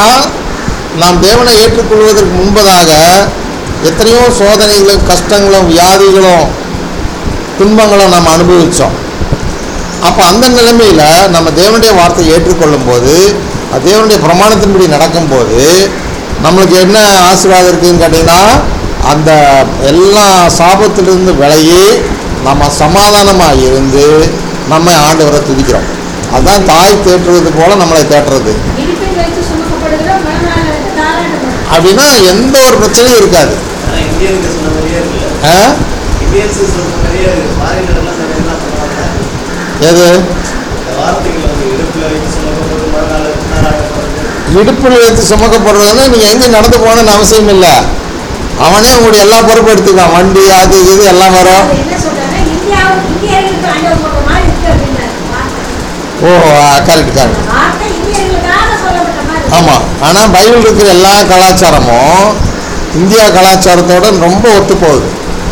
நாம் தேவனை ஏற்றுக்கொள்வதற்கு முன்பதாக எத்தனையோ சோதனைகளும் கஷ்டங்களும் வியாதிகளும் துன்பங்களும் நாம் அனுபவித்தோம் அப்போ அந்த நிலைமையில் நம்ம தேவனுடைய வார்த்தையை ஏற்றுக்கொள்ளும் போது அது தேவனுடைய பிரமாணத்தின்படி நடக்கும்போது நம்மளுக்கு என்ன ஆசீர்வாதம் இருக்குதுன்னு கேட்டிங்கன்னா அந்த எல்லா சாபத்திலிருந்து விலகி நம்ம சமாதானமாக இருந்து நம்ம ஆண்டவரை துதிக்கிறோம் அதுதான் தாய் தேற்றுவது போல நம்மளை தேற்றுறது இடுப்பில் வைத்து சுமக்கப்படுகிற முழங்காலில் வைத்து தாளாட்டப்படும் அப்படின்னா எந்த ஒரு பிரச்சனையும் இருக்காது ஆனா இந்தியனுக்கு சொன்ன மாதிரியே இருக்குல்ல ஆ? இந்தியன்ஸ் சொன்ன மாதிரியே இருக்கு ஃபாரினர்லாம் சொன்னா பண்ணுவாங்க எது இந்த வார்த்தைகள் வந்து இடுப்புல வைத்து சுமக்கப்பட்டு மறுநாள் நாளாகப்படுது இடுப்பில் வைத்து சுமக்கப்படுறதுன்னா நீங்கள் எங்கேயும் நடந்து போகணும்னு அவசியம் இல்லை அவனே உங்களுடைய எல்லா பொறுப்பு எடுத்துக்கலாம் வண்டி அது இது எல்லாம் வரும் அது என்ன சொல்றாங்க இந்தியாவும் இந்தியர்களுக்கு ஆண்டவர் போட்ட மாதிரி இருக்கு அப்படின்னாரு வார்த்தை. ஓ கரெக்ட் கரெக்ட் வார்த்தை இந்தியர்களுக்காக சொல்லப்பட்ட மாதிரி இருக்கு. ஆமாம் ஆனால் பைபிள் இருக்கிற எல்லா கலாச்சாரமும் இந்தியா கலாச்சாரத்தோட ரொம்ப ஒத்து போகுது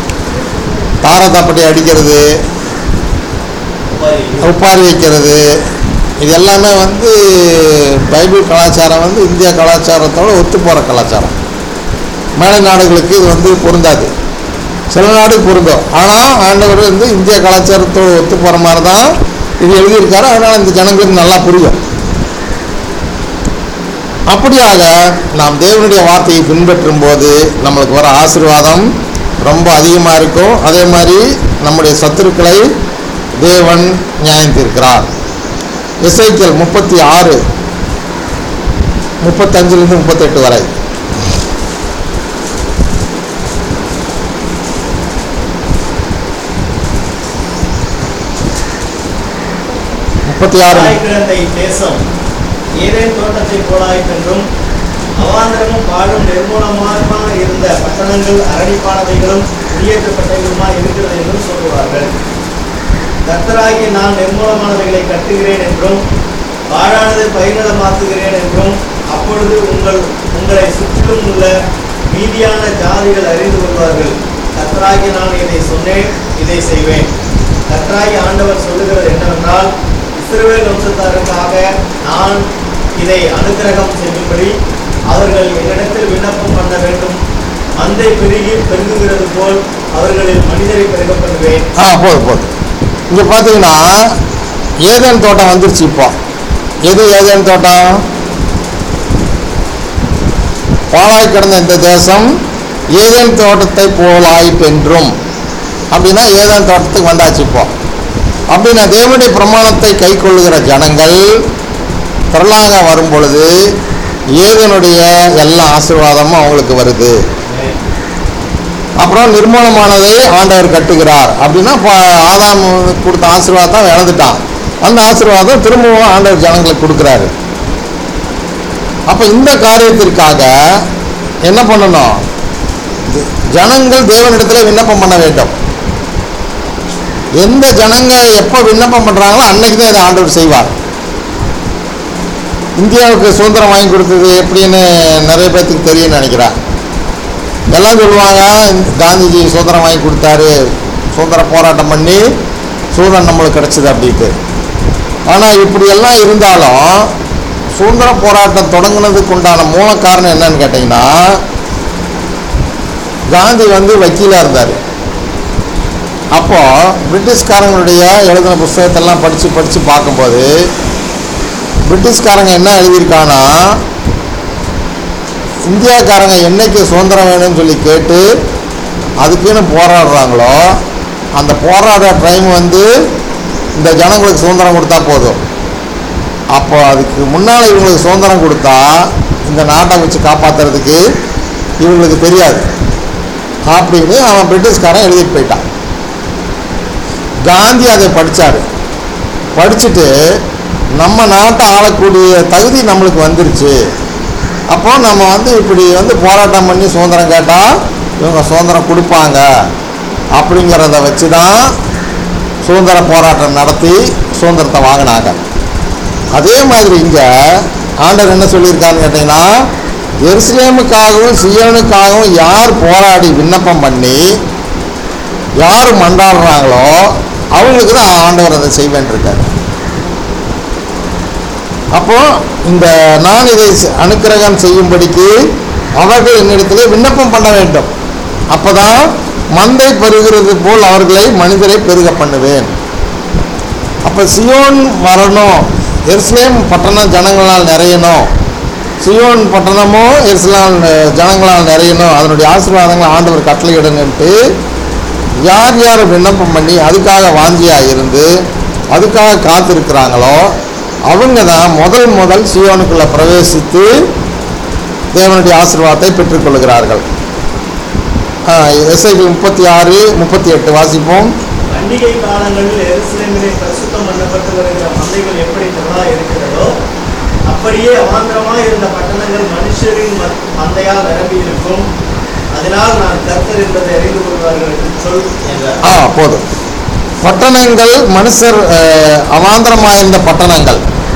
தாரதாப்பட்டி அடிக்கிறது உப்பாரி வைக்கிறது இது எல்லாமே வந்து பைபிள் கலாச்சாரம் வந்து இந்தியா கலாச்சாரத்தோட ஒத்து போகிற கலாச்சாரம் மேலை நாடுகளுக்கு இது வந்து பொருந்தாது சில நாடு பொருந்தும் ஆனால் ஆண்டவர் வந்து இந்திய கலாச்சாரத்தோடு ஒத்து போகிற மாதிரி தான் இது எழுதியிருக்காரு அதனால் இந்த ஜனங்களுக்கு நல்லா புரியும் அப்படியாக நாம் தேவனுடைய வார்த்தையை பின்பற்றும் போது நம்மளுக்கு வர ஆசீர்வாதம் ரொம்ப அதிகமாக இருக்கும் அதே மாதிரி நம்முடைய சத்துருக்களை தேவன் நியாயம் தீர்க்கிறார் இசைக்கல் முப்பத்தி ஆறு முப்பத்தஞ்சிலிருந்து முப்பத்தெட்டு வரை முப்பத்தி ஆறு தாய் கிடந்த இத்தேசம் ஏதேன் தோட்டத்தை போலாயிற்றென்றும் அவாந்தரமும் பாழும் நிர்மூலமாக இருந்த பட்டணங்கள் அரணிப்பானவைகளும் குடியேற்றப்பட்டவைகளுமாய் இருக்கிறது என்றும் சொல்லுவார்கள் கர்த்தராகிய நான் நிர்மூலமானவைகளை கட்டுகிறேன் என்றும் பாழானதை பயிரிடமாக்குகிறேன் என்றும் அப்பொழுது உங்கள் உங்களை சுற்றிலும் உள்ள மீதியான ஜாதிகள் அறிந்து கொள்வார்கள் கர்த்தராகிய நான் இதை சொன்னேன் இதை செய்வேன் கர்த்தராகிய ஆண்டவர் சொல்லுகிறது என்னவென்றால் இஸ்ரவேல் வம்சத்தாருக்காக நான் இதை அனுக்கிரகம் செய்யும்படி அவர்கள் என்னிடத்தில் விண்ணப்பம் பண்ண வேண்டும் மந்தை பெருகி பெருகுகிறது போல் அவர்களில் மனிதரை பெருக பண்ணுவேன் ஆ போதும் போதும் இங்கே பார்த்தீங்கன்னா ஏதேன் தோட்டம் வந்துருச்சு இப்போ எது ஏதேன் தோட்டம் பாழாய் கிடந்த இந்த தேசம் ஏதேன் தோட்டத்தை போலாயிற்றென்றும் அப்படின்னா ஏதேன் தோட்டத்துக்கு வந்தாச்சு இப்போ அப்படின்னா தேவனுடைய பிரமாணத்தை கை கொள்ளுகிற ஜனங்கள் திரளாக வரும் பொழுது ஏதனுடைய எல்லா ஆசீர்வாதமும் அவங்களுக்கு வருது அப்புறம் நிர்மூலமானதை ஆண்டவர் கட்டுகிறார் அப்படின்னா இப்போ ஆதாம் கொடுத்த ஆசீர்வாதம் இழந்துட்டான் அந்த ஆசீர்வாதம் திரும்பவும் ஆண்டவர் ஜனங்களுக்கு கொடுக்குறாரு அப்போ இந்த காரியத்திற்காக என்ன பண்ணணும் ஜனங்கள் தேவனிடத்தில் விண்ணப்பம் பண்ண வேண்டும் எந்த ஜனங்க எப்போ விண்ணப்பம் பண்ணுறாங்களோ அன்னைக்கு தான் இதை ஆண்டவர் செய்வார் இந்தியாவுக்கு சுதந்திரம் வாங்கி கொடுத்தது எப்படின்னு நிறைய பேர்த்துக்கு தெரியும்னு நினைக்கிறேன் எல்லாம் சொல்லுவாங்க இந்த காந்திஜி சுதந்திரம் வாங்கி கொடுத்தாரு சுதந்திர போராட்டம் பண்ணி சுதந்திரம் நம்மளுக்கு கிடைச்சது அப்படின்ட்டு ஆனால் இப்படி எல்லாம் இருந்தாலும் சுதந்திர போராட்டம் தொடங்குனதுக்கு உண்டான மூல காரணம் என்னன்னு கேட்டிங்கன்னா காந்தி வந்து வக்கீலாக இருந்தார் அப்போ பிரிட்டிஷ்காரங்களுடைய எழுதின புஸ்தகத்தெல்லாம் படித்து படித்து பார்க்கும்போது பிரிட்டிஷ்காரங்க என்ன எழுதியிருக்கானா இந்தியாக்காரங்க என்னைக்கு சுதந்திரம் வேணும்னு சொல்லி கேட்டு அதுக்குன்னு போராடுறாங்களோ அந்த போராடுற டைம் வந்து இந்த ஜனங்களுக்கு சுதந்திரம் கொடுத்தா போதும் அப்போ அதுக்கு முன்னால் இவங்களுக்கு சுதந்திரம் கொடுத்தா இந்த நாட்டை வச்சு காப்பாற்றுறதுக்கு இவங்களுக்கு தெரியாது அப்படின்னு அவன் பிரிட்டிஷ்காரன் எழுதிட்டு போயிட்டான் காந்தி அதை படித்தார் படிச்சுட்டு நம்ம நாட்டை ஆளக்கூடிய தகுதி நம்மளுக்கு வந்துருச்சு அப்போ நம்ம வந்து இப்படி வந்து போராட்டம் பண்ணி சுதந்திரம் கேட்டால் இவங்க சுதந்திரம் கொடுப்பாங்க அப்படிங்கிறத வச்சு தான் சுதந்திர போராட்டம் நடத்தி சுதந்திரத்தை வாங்கினாங்க அதே மாதிரி இங்கே ஆண்டவர் என்ன சொல்லியிருக்காருன்னு கேட்டிங்கன்னா எருசலேமுக்காகவும் சியோனுக்காகவும் யார் போராடி விண்ணப்பம் பண்ணி யார் மன்றாடுறாங்களோ அவங்களுக்கு தான் ஆண்டவர் அதை செய்வேன் இருக்காரு அப்போ இந்த நான் இதை செ- அனுக்கிரகம் செய்யும்படிக்கு அவர்கள் என்னிடத்திலே விண்ணப்பம் பண்ண வேண்டும் அப்பதான் மந்தை பெருகிறது போல் அவர்களை மனிதரை பெருக பண்ணுவேன் அப்போ சியோன் வரணும் எருசலேம் பட்டணம் ஜனங்களால் நிறையணும் சியோன் பட்டணமும் எருசலாம் ஜனங்களால் நிறையணும் அதனுடைய ஆசீர்வாதங்களை ஆண்டவர் கட்டளையிடணுன்ட்டு யார் யார் விண்ணப்பம் பண்ணி அதுக்காக வாஞ்சியாக இருந்து அதுக்காக காத்திருக்கிறாங்களோ அவங்க தான் முதல் முதல் சியோனுக்குள்ளே பிரவேசித்து தேவனுடைய ஆசீர்வாதத்தை பெற்றுக்கொள்கிறார்கள் எஸ்ஐபி முப்பத்தி ஆறு முப்பத்தி எட்டு வாசிப்போம் பண்டிகை காலங்களில் எருசலேமிலே பரிசுத்தம் பண்ணப்பட்டு வருகிற மந்தைகள் எப்படி திரளா இருக்கிறதோ அப்படியே அவாந்திரமாய் இருந்த பட்டணங்கள் மனுஷரின் ம- மந்தையால் நிரம்பி இருக்கும் அதனால் நான் கர்த்தர் என்பதை அறிந்து கொள்வார்கள் என்று சொல் என்றார் ஆ போதும் பட்டணங்கள் மனுஷர் அஹ், அவாந்தரமாயிருந்த பட்டணங்கள்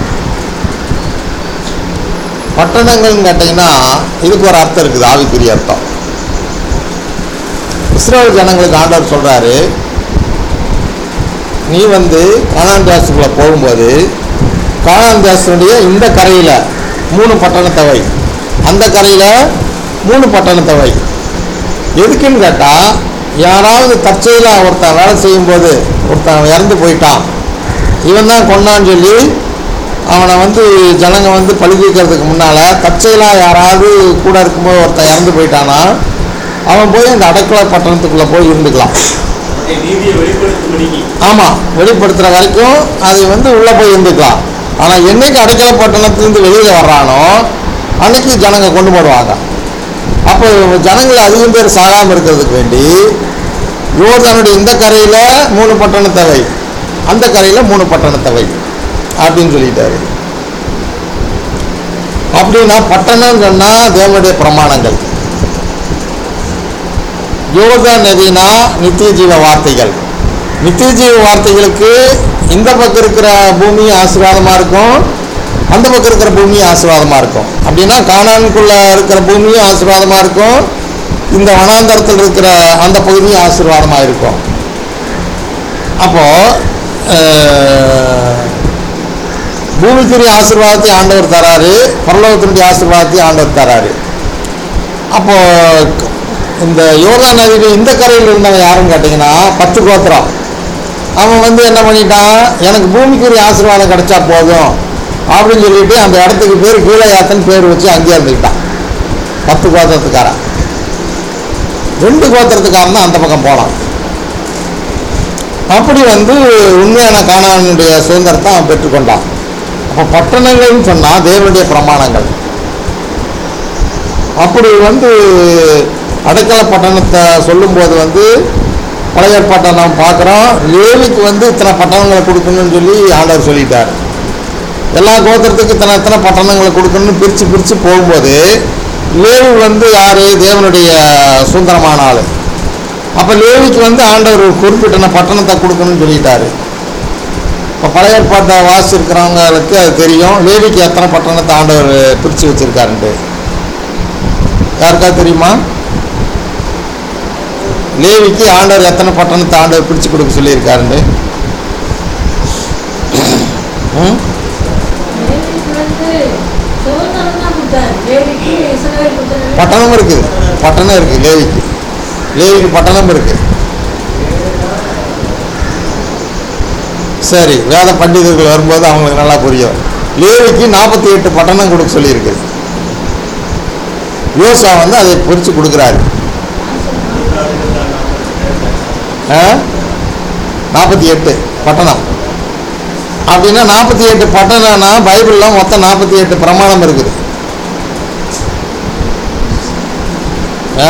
பட்டணங்கள்னு கேட்டிங்கன்னா இதுக்கு ஒரு அர்த்தம் இருக்குது ஆவிக்குரிய அர்த்தம் இஸ்ரேல் ஜனங்களுக்கு ஆண்டவர் சொல்கிறாரு நீ வந்து கானான் தேசத்துக்குள்ளே போகும்போது கானான் தேசத்துடைய இந்த கரையில் மூணு பட்டணத்தை வை அந்த கரையில் மூணு பட்டணத்தை வை எதுக்குன்னு கேட்டால் யாராவது தற்செயலாக ஒருத்தன் வேலை செய்யும்போது ஒருத்தன் இறந்து போயிட்டான் இவன் தான் கொண்டான்னு சொல்லி அவனை வந்து ஜனங்க வந்து பழி தீர்க்கறதுக்கு முன்னால் தற்செயலாக யாராவது கூட இருக்கும்போது ஒருத்தன் இறந்து போயிட்டானா அவன் போய் அந்த அடைக்கல பட்டணத்துக்குள்ளே போய் இருந்துக்கலாம் அவருடைய நீதியை வெளிப்படுத்தும்படிக்கு ஆமாம் வெளிப்படுத்துகிற வரைக்கும் அதை வந்து உள்ளே போய் இருந்துக்கலாம் ஆனால் என்னைக்கு அடைக்கல பட்டணத்துலேருந்து வெளியில் வர்றானோ அன்னைக்கு ஜனங்க கொண்டு போடுவாங்க அப்போ ஜனங்கள் அதிகம் பேர் சாகாமல் இருக்கிறதுக்கு வேண்டி யோர்தானுடைய இந்த கரையில் மூணு பட்டணத்தை வை அந்த கரையில் மூணு பட்டணத்தை வை அப்படின்னு சொல்லிட்டாரு அப்படின்னா பட்டணம் சொன்னால் தேவனுடைய பிரமாணங்கள் யோர்தான் நதினா நித்திய ஜீவ வார்த்தைகள் நித்திய ஜீவ வார்த்தைகளுக்கு இந்த பக்கம் இருக்கிற பூமி ஆசீர்வாதமாக இருக்கும் அந்த பக்கம் இருக்கிற பூமி ஆசீர்வாதமாக இருக்கும் அப்படின்னா கானானுக்குள்ள இருக்கிற பூமியும் ஆசீர்வாதமாக இருக்கும் இந்த வனாந்தரத்தில் இருக்கிற அந்த பகுதியும் ஆசீர்வாதமாக இருக்கும் அப்போ அஹ், பூமிக்குரிய ஆசீர்வாதத்தை ஆண்டவர் தராரு பரலோகத்தினுடைய ஆசீர்வாதத்தை ஆண்டவர் தராரு அப்போ இந்த யோர்தான் நதியில் இந்த கரையில் இருந்தவன் யாருன்னு கேட்டிங்கன்னா பத்து கோத்திரம் அவன் வந்து என்ன பண்ணிட்டான் எனக்கு பூமிக்குரிய ஆசீர்வாதம் கிடைச்சா போதும் அப்படின்னு சொல்லிட்டு அந்த இடத்துக்கு பேர் கீழயாத்தன் பேர் வச்சு அங்கேயே இருந்துக்கிட்டான் பத்து கோத்திரத்துக்காரன் ரெண்டு கோத்திரத்துக்காரன் தான் அந்த பக்கம் போனான் அப்படி வந்து உண்மையான காணானுடைய சுதந்திரத்தை அவன் பெற்றுக்கொண்டான் அப்போ பட்டணங்கள்னு சொன்னால் தேவனுடைய பிரமாணங்கள் அப்படி வந்து அடைக்கல பட்டணத்தை சொல்லும்போது வந்து பழைய ஏற்பாட்டை நாம் பார்க்குறோம் லேவிக்கு வந்து இத்தனை பட்டணங்களை கொடுக்கணும்னு சொல்லி ஆண்டவர் சொல்லிட்டார் எல்லா கோத்திரத்துக்கு இத்தனை இத்தனை பட்டணங்களை கொடுக்கணும்னு பிரித்து பிரித்து போகும்போது லேவி வந்து யார் தேவனுடைய சுதந்திரமான ஆள் அப்போ லேவிக்கு வந்து ஆண்டவர் ஒரு குறிப்பிட்ட பட்டணத்தை கொடுக்கணும்னு சொல்லிட்டாரு இப்போ பழைய ஏற்பாட்டை வாசிச்சிருக்கிறவங்களுக்கு அது தெரியும் லேவிக்கு எத்தனை பட்டணத்தை ஆண்டவர் பிரித்து வச்சிருக்காருன்ட்டு யாருக்கா தெரியுமா லேவிக்கு ஆண்டவர் எத்தனை பட்டணத்தை ஆண்டவர் பிரித்து கொடுக்க சொல்லியிருக்காருன்னு ம்? லேவிக்கு வந்து சுதந்திரம் தான் கொடுத்தாரு. லேவிக்கு இஸ்ரவேல் புத்திரர்கள் பட்டணம் இருக்குது பட்டணம் இருக்குது லேவிக்கு லேவிக்கு பட்டணம் இருக்குது சரி வேத பண்டிதர்கள் வரும்போது அவங்களுக்கு நல்லா புரியும் லேவிக்கு நாற்பத்தி எட்டு பட்டணம் கொடுக்க சொல்லியிருக்குது யோசா வந்து அதை பிரித்து கொடுக்குறாரு நாற்பத்தி எட்டு பட்டணம் அப்படின்னா நாற்பத்தி எட்டு பட்டணம்னா பைபிளில் மொத்தம் நாற்பத்தி எட்டு பிரமாணம் இருக்குது ஆ?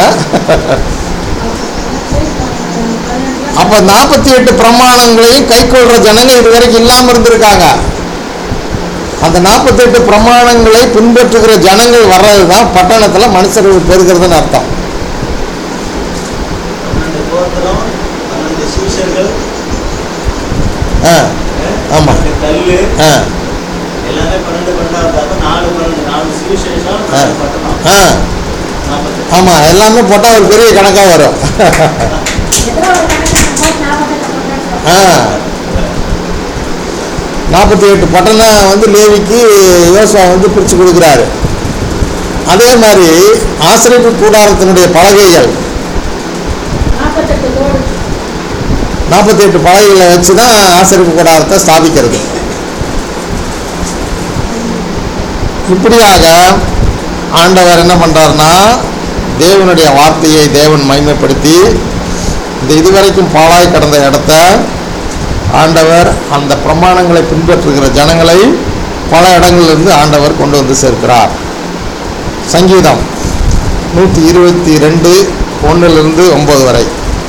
அப்போ நாற்பத்தி எட்டு பிரமாணங்களையும் கைக்கொள்கிற ஜனங்க இது வரைக்கும் இல்லாமல் இருந்திருக்காங்க அந்த நாற்பத்தெட்டு பிரமாணங்களை பின்பற்றுகிற ஜனங்கள் வர்றது தான் பட்டணத்தில் மனுஷர்கள் பெறுகிறதுன்னு அர்த்தம் பன்னெண்டு கோத்திரம் பன்னெண்டு சீஷர்கள் ஆ ஆமாம் பன்னெண்டு கல்லு ஆ எல்லாமே பன்னெண்டு பன்னெண்டாவது பார்த்தா நாலு பன்னெண்டு நாலு சுவிசேஷம் ஆ நாலு பட்டணம் ஆ நாற்பத்தி ஆமாம் எல்லாமே போட்டால் ஒரு பெரிய கணக்காக வரும் ஏதோ ஒரு கணக்கு போட்டு நாற்பத்தெட்டு பட்டணம் ஆ நாற்பத்தி எட்டு பட்டணம் வந்து லேவிக்கு யோசா வந்து பிரித்து கொடுக்குறாரு அதே மாதிரி ஆசிரியப்பு கூடாரத்தினுடைய பலகைகள் நாற்பத்தெட்டு கோடி நாற்பத்தி எட்டு பலகைகளை வச்சு தான் ஆசிரியப்பு கூடாரத்தை ஸ்தாபிக்கிறது இப்படியாக ஆண்டவர் என்ன பண்ணுறாருன்னா தேவனுடைய வார்த்தையை தேவன் மைமைப்படுத்தி இந்த இதுவரைக்கும் பாழாய் கடந்த இடத்த ஆண்டவர் அந்த பிரமாணங்களை பின்பற்றுகிற ஜனங்களை பல இடங்களிலிருந்து ஆண்டவர் கொண்டு வந்து சேர்க்கிறார் சங்கீதம் நூற்றி இருபத்தி ரெண்டு ஒன்றிலிருந்து ஒம்பது வரை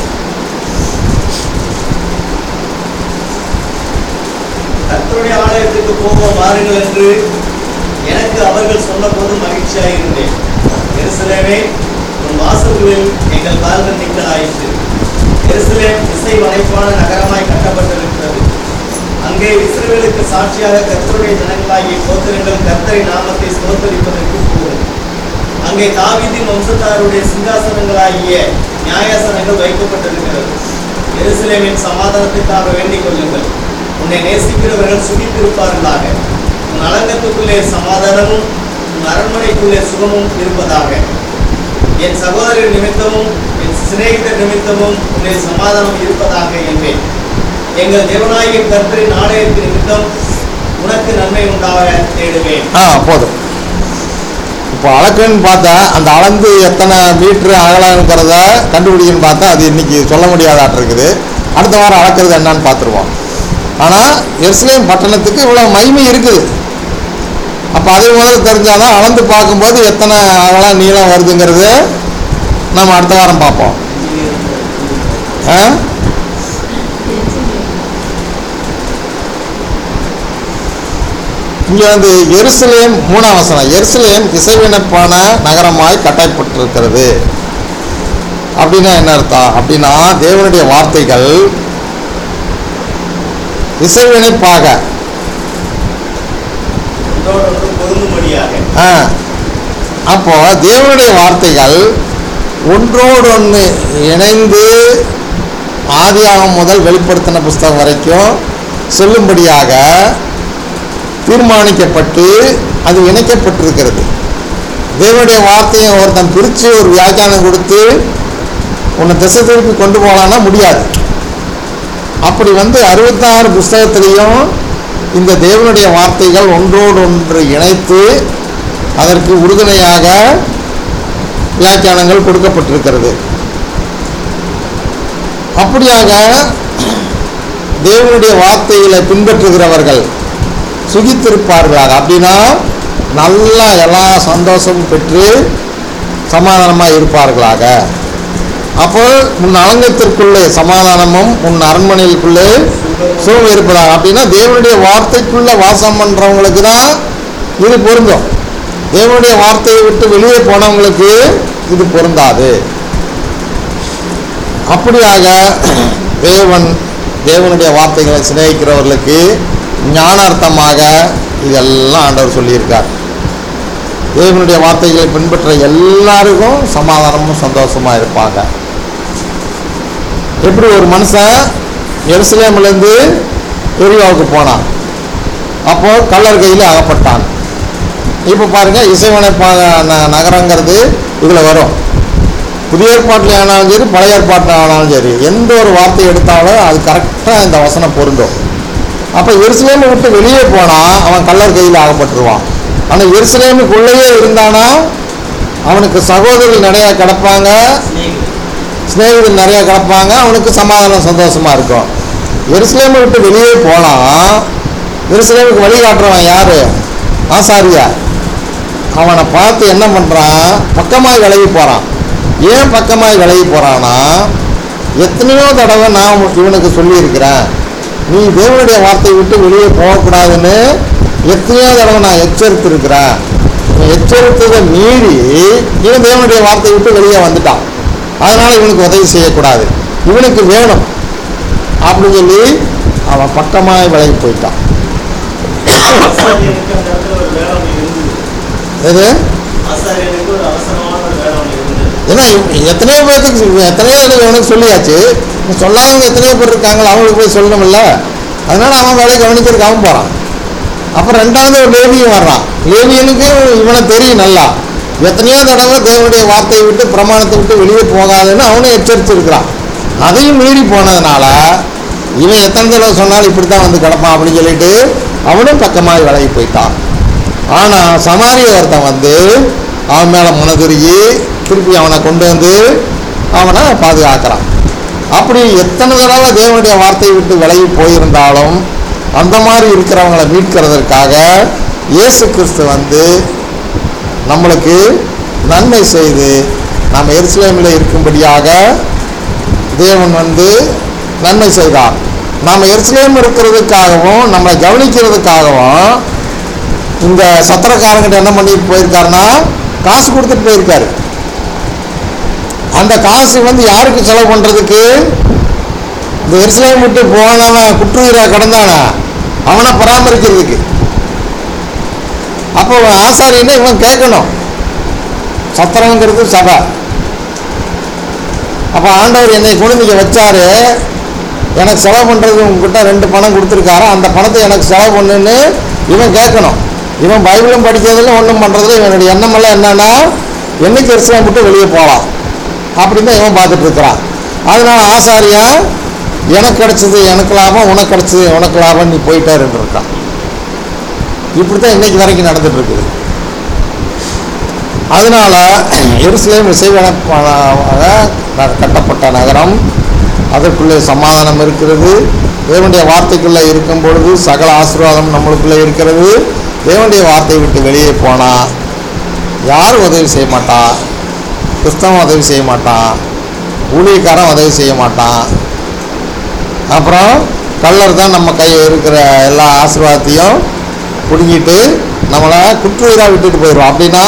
கர்த்தருடைய ஆலயத்துக்கு போவோம் வாருங்கள் என்று எனக்கு அவர்கள் சொன்னபோது மகிழ்ச்சியாக இருந்தேன் எருசலேமே உன் வாசல்களில் எங்கள் கால்கள் நிற்கலாயிற்று எருசலேம் இசை வளைப்பான நகரமாய் கட்டப்பட்டிருக்கிறது அங்கே இஸ்ரவேலுக்கு சாட்சியாக கர்த்தருடைய ஜனங்களாகிய கோத்திரங்கள் கர்த்தரின் நாமத்தை ஸ்தோத்தரிப்பதற்கு போகும் அங்கே தாவீதின் வம்சத்தாருடைய சிங்காசனங்களாகிய நியாயாசனங்கள் வைக்கப்பட்டிருக்கிறது எருசலேமின் சமாதானத்திற்காக வேண்டிக் கொள்ளுங்கள் உன்னை நேசிக்கிறவர்கள் சுகித்திருப்பார்களாக உன் அலங்கத்துக்குள்ளே சமாதானமும் உன் அரண்மனைக்குள்ளே சுகமும் இருப்பதாக என் சகோதரர் நிமித்தமும் என் சிநேகிதர் நிமித்தமும் உன்னில் சமாதானம் இருப்பதாக என்பேன் எங்கள் தேவனாகிய கர்த்தரின் ஆலயத்தின் நிமித்தம் உனக்கு நன்மை உண்டாக தேடுவேன் ஆ போதும் இப்போ அளக்குன்னு பார்த்தா அந்த அளந்து எத்தனை மீட்ரு அகலங்கிறத கண்டுபிடிக்கணும்னு பார்த்தா அது இன்னைக்கு சொல்ல முடியாதாட்டு இருக்குது அடுத்த வாரம் அளக்கிறது என்னன்னு பார்த்துருவோம் ஆனால் எருசலேம் பட்டணத்துக்கு இவ்வளோ மகிமை இருக்குது அப்போ அதை முதல்ல தெரிஞ்சாதான் அளந்து பார்க்கும்போது எத்தனை அகலம் நீளம் வருதுங்கிறது நம்ம அடுத்த வாரம் பார்ப்போம் ஆ இங்கே வந்து எருசலேம் மூணாம் வசனம் எருசலேம் இசைவினப்பான நகரமாய் கட்டப்பட்டிருக்கிறது அப்படின்னா என்ன அர்த்தம் அப்படின்னா தேவனுடைய வார்த்தைகள் இசைவினைப்பாக ஒன்றோடொன்று பொருந்தும்படியாக ஆ அப்போ தேவனுடைய வார்த்தைகள் ஒன்றோடு ஒன்று இணைந்து ஆதியாகம் முதல் வெளிப்படுத்தின புஸ்தகம் வரைக்கும் சொல்லும்படியாக தீர்மானிக்கப்பட்டு அது இணைக்கப்பட்டிருக்கிறது தேவனுடைய வார்த்தையை ஒருத்தன் பிரித்து ஒரு வியாக்கியானம் கொடுத்து உன்னை திசை திருப்பி கொண்டு போகலான்னா முடியாது அப்படி வந்து அறுபத்தாறு புஸ்தகத்திலையும் இந்த தேவனுடைய வார்த்தைகள் ஒன்றோடு ஒன்று இணைத்து அதற்கு உறுதுணையாக வியாக்கியானங்கள் கொடுக்கப்பட்டிருக்கிறது அப்படியாக தேவனுடைய வார்த்தைகளை பின்பற்றுகிறவர்கள் சுகித்திருப்பார்களாக அப்படின்னா நல்லா எல்லா சந்தோஷமும் பெற்று சமாதானமாக இருப்பார்களாக அப்போ உன் அலங்கத்திற்குள்ளே சமாதானமும் உன் அரண்மனைக்குள்ளே சுகம் இருப்பதாக அப்படின்னா தேவனுடைய வார்த்தைக்குள்ள வாசம் பண்றவங்களுக்கு தான் இது பொருந்தும் தேவனுடைய வார்த்தையை விட்டு வெளியே போனவங்களுக்கு இது பொருந்தாது அப்படியாக தேவன் தேவனுடைய வார்த்தைகளை சிநேகிக்கிறவர்களுக்கு ஞானார்த்தமாக இதெல்லாம் ஆண்டவர் சொல்லியிருக்கார் தேவனுடைய வார்த்தைகளை பின்பற்ற எல்லாருக்கும் சமாதானமும் சந்தோஷமா இருப்பாங்க எப்படி ஒரு மனுஷன் எருசலேம்லேருந்து எரியாவுக்கு போனான் அப்போ கள்ளர் கையில் அகப்பட்டான் இப்போ பாருங்க இசைவனைப்பா ந- நகரங்கிறது இதில் வரும் புதிய ஏற்பாட்டில் ஆனாலும் சரி பழைய ஏற்பாட்டில் ஆனாலும் சரி எந்த ஒரு வார்த்தை எடுத்தாலும் அது கரெக்டாக இந்த வசனம் பொருந்தும் அப்போ எருசலேமை விட்டு வெளியே போனால் அவன் கள்ளர் கையில் ஆகப்பட்டுருவான் ஆனால் எருசலேமுக்குள்ளேயே இருந்தானா அவனுக்கு சகோதரர்கள் நிறையா கிடப்பாங்க சிநேகிதர் நிறையா கிடப்பாங்க அவனுக்கு சமாதானம் சந்தோஷமா இருக்கும் எருசலேமை விட்டு வெளியே போனால் எருசலேமுக்கு வழி காட்டுறவன் யாரு ஆசாரியா அவனை பார்த்து என்ன பண்ணுறான் பக்கமாய் விலகி போகிறான் ஏன் பக்கமாய் விலகி போகிறான்னா எத்தனையோ தடவை நான் இவனுக்கு சொல்லியிருக்கிறேன் நீ தேவனுடைய வார்த்தையை விட்டு வெளியே போகக்கூடாதுன்னு எத்தனையோ தடவை நான் எச்சரித்திருக்கிறேன் இவன் எச்சரித்ததை மீறி இவன் தேவனுடைய வார்த்தையை விட்டு வெளியே வந்துட்டான் அதனால இவனுக்கு உதவி செய்யக்கூடாது இவனுக்கு வேணும் அப்படின்னு சொல்லி அவன் பக்கமாய் விலகி போயிட்டான் ஆசாரியனுக்கு அந்த இடத்துல ஒரு வேலை ஒண்ணு இருந்தது எது ஆசாரியனுக்கு ஒரு அவசரமான ஒரு வேலை ஒண்ணு இருந்தது ஏன்னா இவ- எத்தனையோ பேருக்கு சொ- எத்தனையோ இது இவனுக்கு சொல்லியாச்சு இப்ப சொல்லாதவங்க எத்தனையோ பேர் இருக்காங்களா அவங்களுக்கு போய் சொல்லணும்ல அதனால அவன் வேலையை கவனிக்கிறதுக்கு அவன் போகிறான் அப்புறம் ரெண்டாவது ஒரு லேவியும் வர்றான் லேவியனுக்கு இவனை தெரியும் நல்லா எத்தனையோ தடவை தேவனுடைய வார்த்தையை விட்டு பிரமாணத்தை விட்டு வெளியே போகாதுன்னு அவனும் எச்சரிச்சிருக்கிறான் அதையும் மீறி போனதுனால இவன் எத்தனை தடவை சொன்னாலும் இப்படி தான் வந்து கிடப்பான் அப்படின்னு சொல்லிட்டு அவனும் பக்கமாக விலகி போயிட்டான் ஆனால் சமாரிய ஒருத்தன் வந்து அவன் மேலே மனதுருகி திருப்பி அவனை கொண்டு வந்து அவனை பாதுகாக்கிறான் அப்படி எத்தனை தடவை தேவனுடைய வார்த்தையை விட்டு விலகி போயிருந்தாலும் அந்த மாதிரி இருக்கிறவங்களை மீட்கிறதற்காக இயேசு கிறிஸ்து வந்து நம்மளுக்கு நன்மை செய்து நாம் எருசலேமில் இருக்கும்படியாக தேவன் வந்து நன்மை செய்தார் நாம் எருசலேம் இருக்கிறதுக்காகவும் நம்மளை கவனிக்கிறதுக்காகவும் இந்த சத்திரக்காரங்கிட்ட என்ன பண்ணிட்டு போயிருக்காருன்னா காசு கொடுத்துட்டு போயிருக்காரு அந்த காசு வந்து யாருக்கு செலவு பண்ணுறதுக்கு இந்த எருசலேம் விட்டு போனவன் குற்றுயிரா கிடந்தானா அவனை பராமரிக்கிறதுக்கு அப்போ ஆசாரியனை இவன் கேட்கணும் சத்திரங்கிறது சபை அப்போ ஆண்டவர் என்னை கொண்டு இங்கே வச்சாரு எனக்கு செலவு பண்ணுறது உங்ககிட்ட ரெண்டு பணம் கொடுத்துருக்காரு அந்த பணத்தை எனக்கு செலவு பண்ணுன்னு இவன் கேட்கணும் இவன் பைபிளும் படிக்கிறதுல ஒன்றும் பண்ணுறதுல இவனுடைய எண்ணமெல்லாம் என்னன்னா என்னைக்கு எரிசலம் விட்டு வெளியே போகலாம் அப்படின்னு தான் இவன் பார்த்துட்டு இருக்கிறான் அதனால ஆசாரியா எனக்கு கிடைச்சது எனக்கு லாபம் உனக்கு கிடைச்சது உனக்கு லாபம் நீ போயிட்டாருன்னு இருக்கான் இப்படி தான் இன்னைக்கு வரைக்கும் நடந்துட்டு இருக்குது அதனால எருசலேம் இசைவனப்பாக கட்டப்பட்ட நகரம் அதற்குள்ளே சமாதானம் இருக்கிறது தேவனுடைய வார்த்தைக்குள்ளே இருக்கும் பொழுது சகல ஆசீர்வாதம் நம்மளுக்குள்ளே இருக்கிறது தேவனுடைய வார்த்தையை விட்டு வெளியே போனால் யாரும் உதவி செய்ய மாட்டான் கிறிஸ்தவன் உதவி செய்ய மாட்டான் ஊழியக்காரன் உதவி செய்ய மாட்டான் அப்புறம் கள்ளர் தான் நம்ம கை இருக்கிற எல்லா ஆசீர்வாதத்தையும் பிடுங்கிட்டு நம்மளை குற்றுயிராக விட்டுட்டு போயிடுவான் அப்படின்னா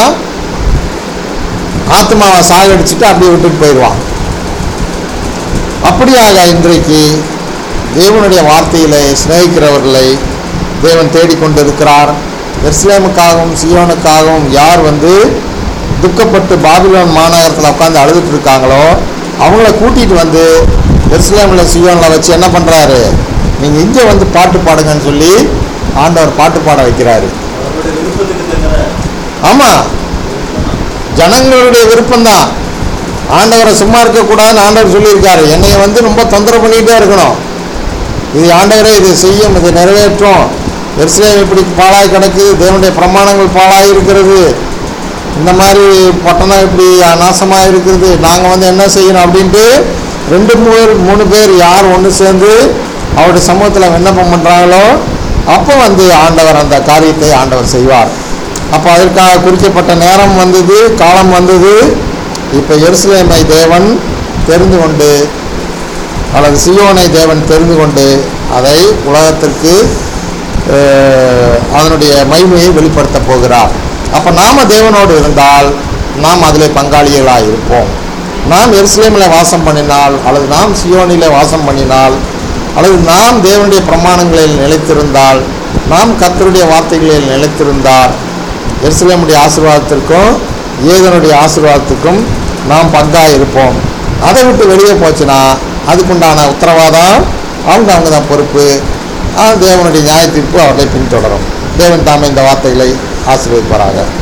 ஆத்மாவை சாகடிச்சுட்டு அப்படியே விட்டுட்டு போயிடுவான் அப்படியாக இன்றைக்கு தேவனுடைய வார்த்தையிலே சிநேகிக்கிறவர்களை தேவன் தேடிக்கொண்டிருக்கிறார் எருசலேமுக்காகவும் சியோனுக்காகவும் யார் வந்து துக்கப்பட்டு பாபிலோன் மாநகரத்தில் உட்காந்து அழுதுட்டு இருக்காங்களோ அவங்கள கூட்டிகிட்டு வந்து எருசலேமில் சியோனில் வச்சு என்ன பண்ணுறாரு நீங்கள் இங்கே வந்து பாட்டு பாடுங்கன்னு சொல்லி ஆண்டவர் பாட்டு பாட வைக்கிறாரு அவருடைய விருப்பத்துக்கு தக்கன ஆமாம் ஜனங்களுடைய விருப்பம்தான் ஆண்டவரை சும்மா இருக்கக்கூடாதுன்னு ஆண்டவர் சொல்லியிருக்காரு என்னைய வந்து ரொம்ப தொந்தரவு பண்ணிகிட்டே இருக்கணும் இது ஆண்டவரே இது செய்யும் இது நிறைவேற்றும் எருசலேம் இப்படி பாழாய் கிடக்குது தேவனுடைய பிரமாணங்கள் பாழாய் இருக்கிறது இந்த மாதிரி பட்டணம் இப்படி நாசமாக இருக்கிறது நாங்கள் வந்து என்ன செய்யணும் அப்படின்ட்டு ரெண்டு மூணு மூணு பேர் யார் ஒன்று சேர்ந்து அவருடைய சமூகத்தில் விண்ணப்பம் பண்ணுறாங்களோ அப்போ வந்து ஆண்டவர் அந்த காரியத்தை ஆண்டவர் செய்வார் அப்போ அதற்காக குறிக்கப்பட்ட நேரம் வந்தது காலம் வந்தது இப்போ எருசலேமை தேவன் தெரிந்து கொண்டு அல்லது சியோனை தேவன் தெரிந்து கொண்டு அதை உலகத்திற்கு அஹ், அதனுடைய மகிமையை வெளிப்படுத்தப் போகிறார் அப்போ நாம தேவனோடு இருந்தால் நாம் அதில் பங்காளிகளாக இருப்போம் நாம் எருசலேமில் வாசம் பண்ணினால் அல்லது நாம் சியோனிலே வாசம் பண்ணினால் அல்லது நாம் தேவனுடைய பிரமாணங்களில் நிலைத்திருந்தால் நாம் கர்த்தருடைய வார்த்தைகளில் நிலைத்திருந்தால் எருசலேமுடைய ஆசீர்வாதத்திற்கும் ஏதனுடைய ஆசீர்வாதத்துக்கும் நாம் பங்காக இருப்போம் அதை விட்டு வெளியே போச்சுன்னா அதுக்குண்டான உத்தரவாதம் அவங்க அவங்க தான் பொறுப்பு ஆஹ் தேவனுடைய நியாய தீர்ப்பு அவர்களை பின்தொடரும் தேவன் தாமே இந்த வார்த்தைகளை ஆசீர்வதிப்பாராக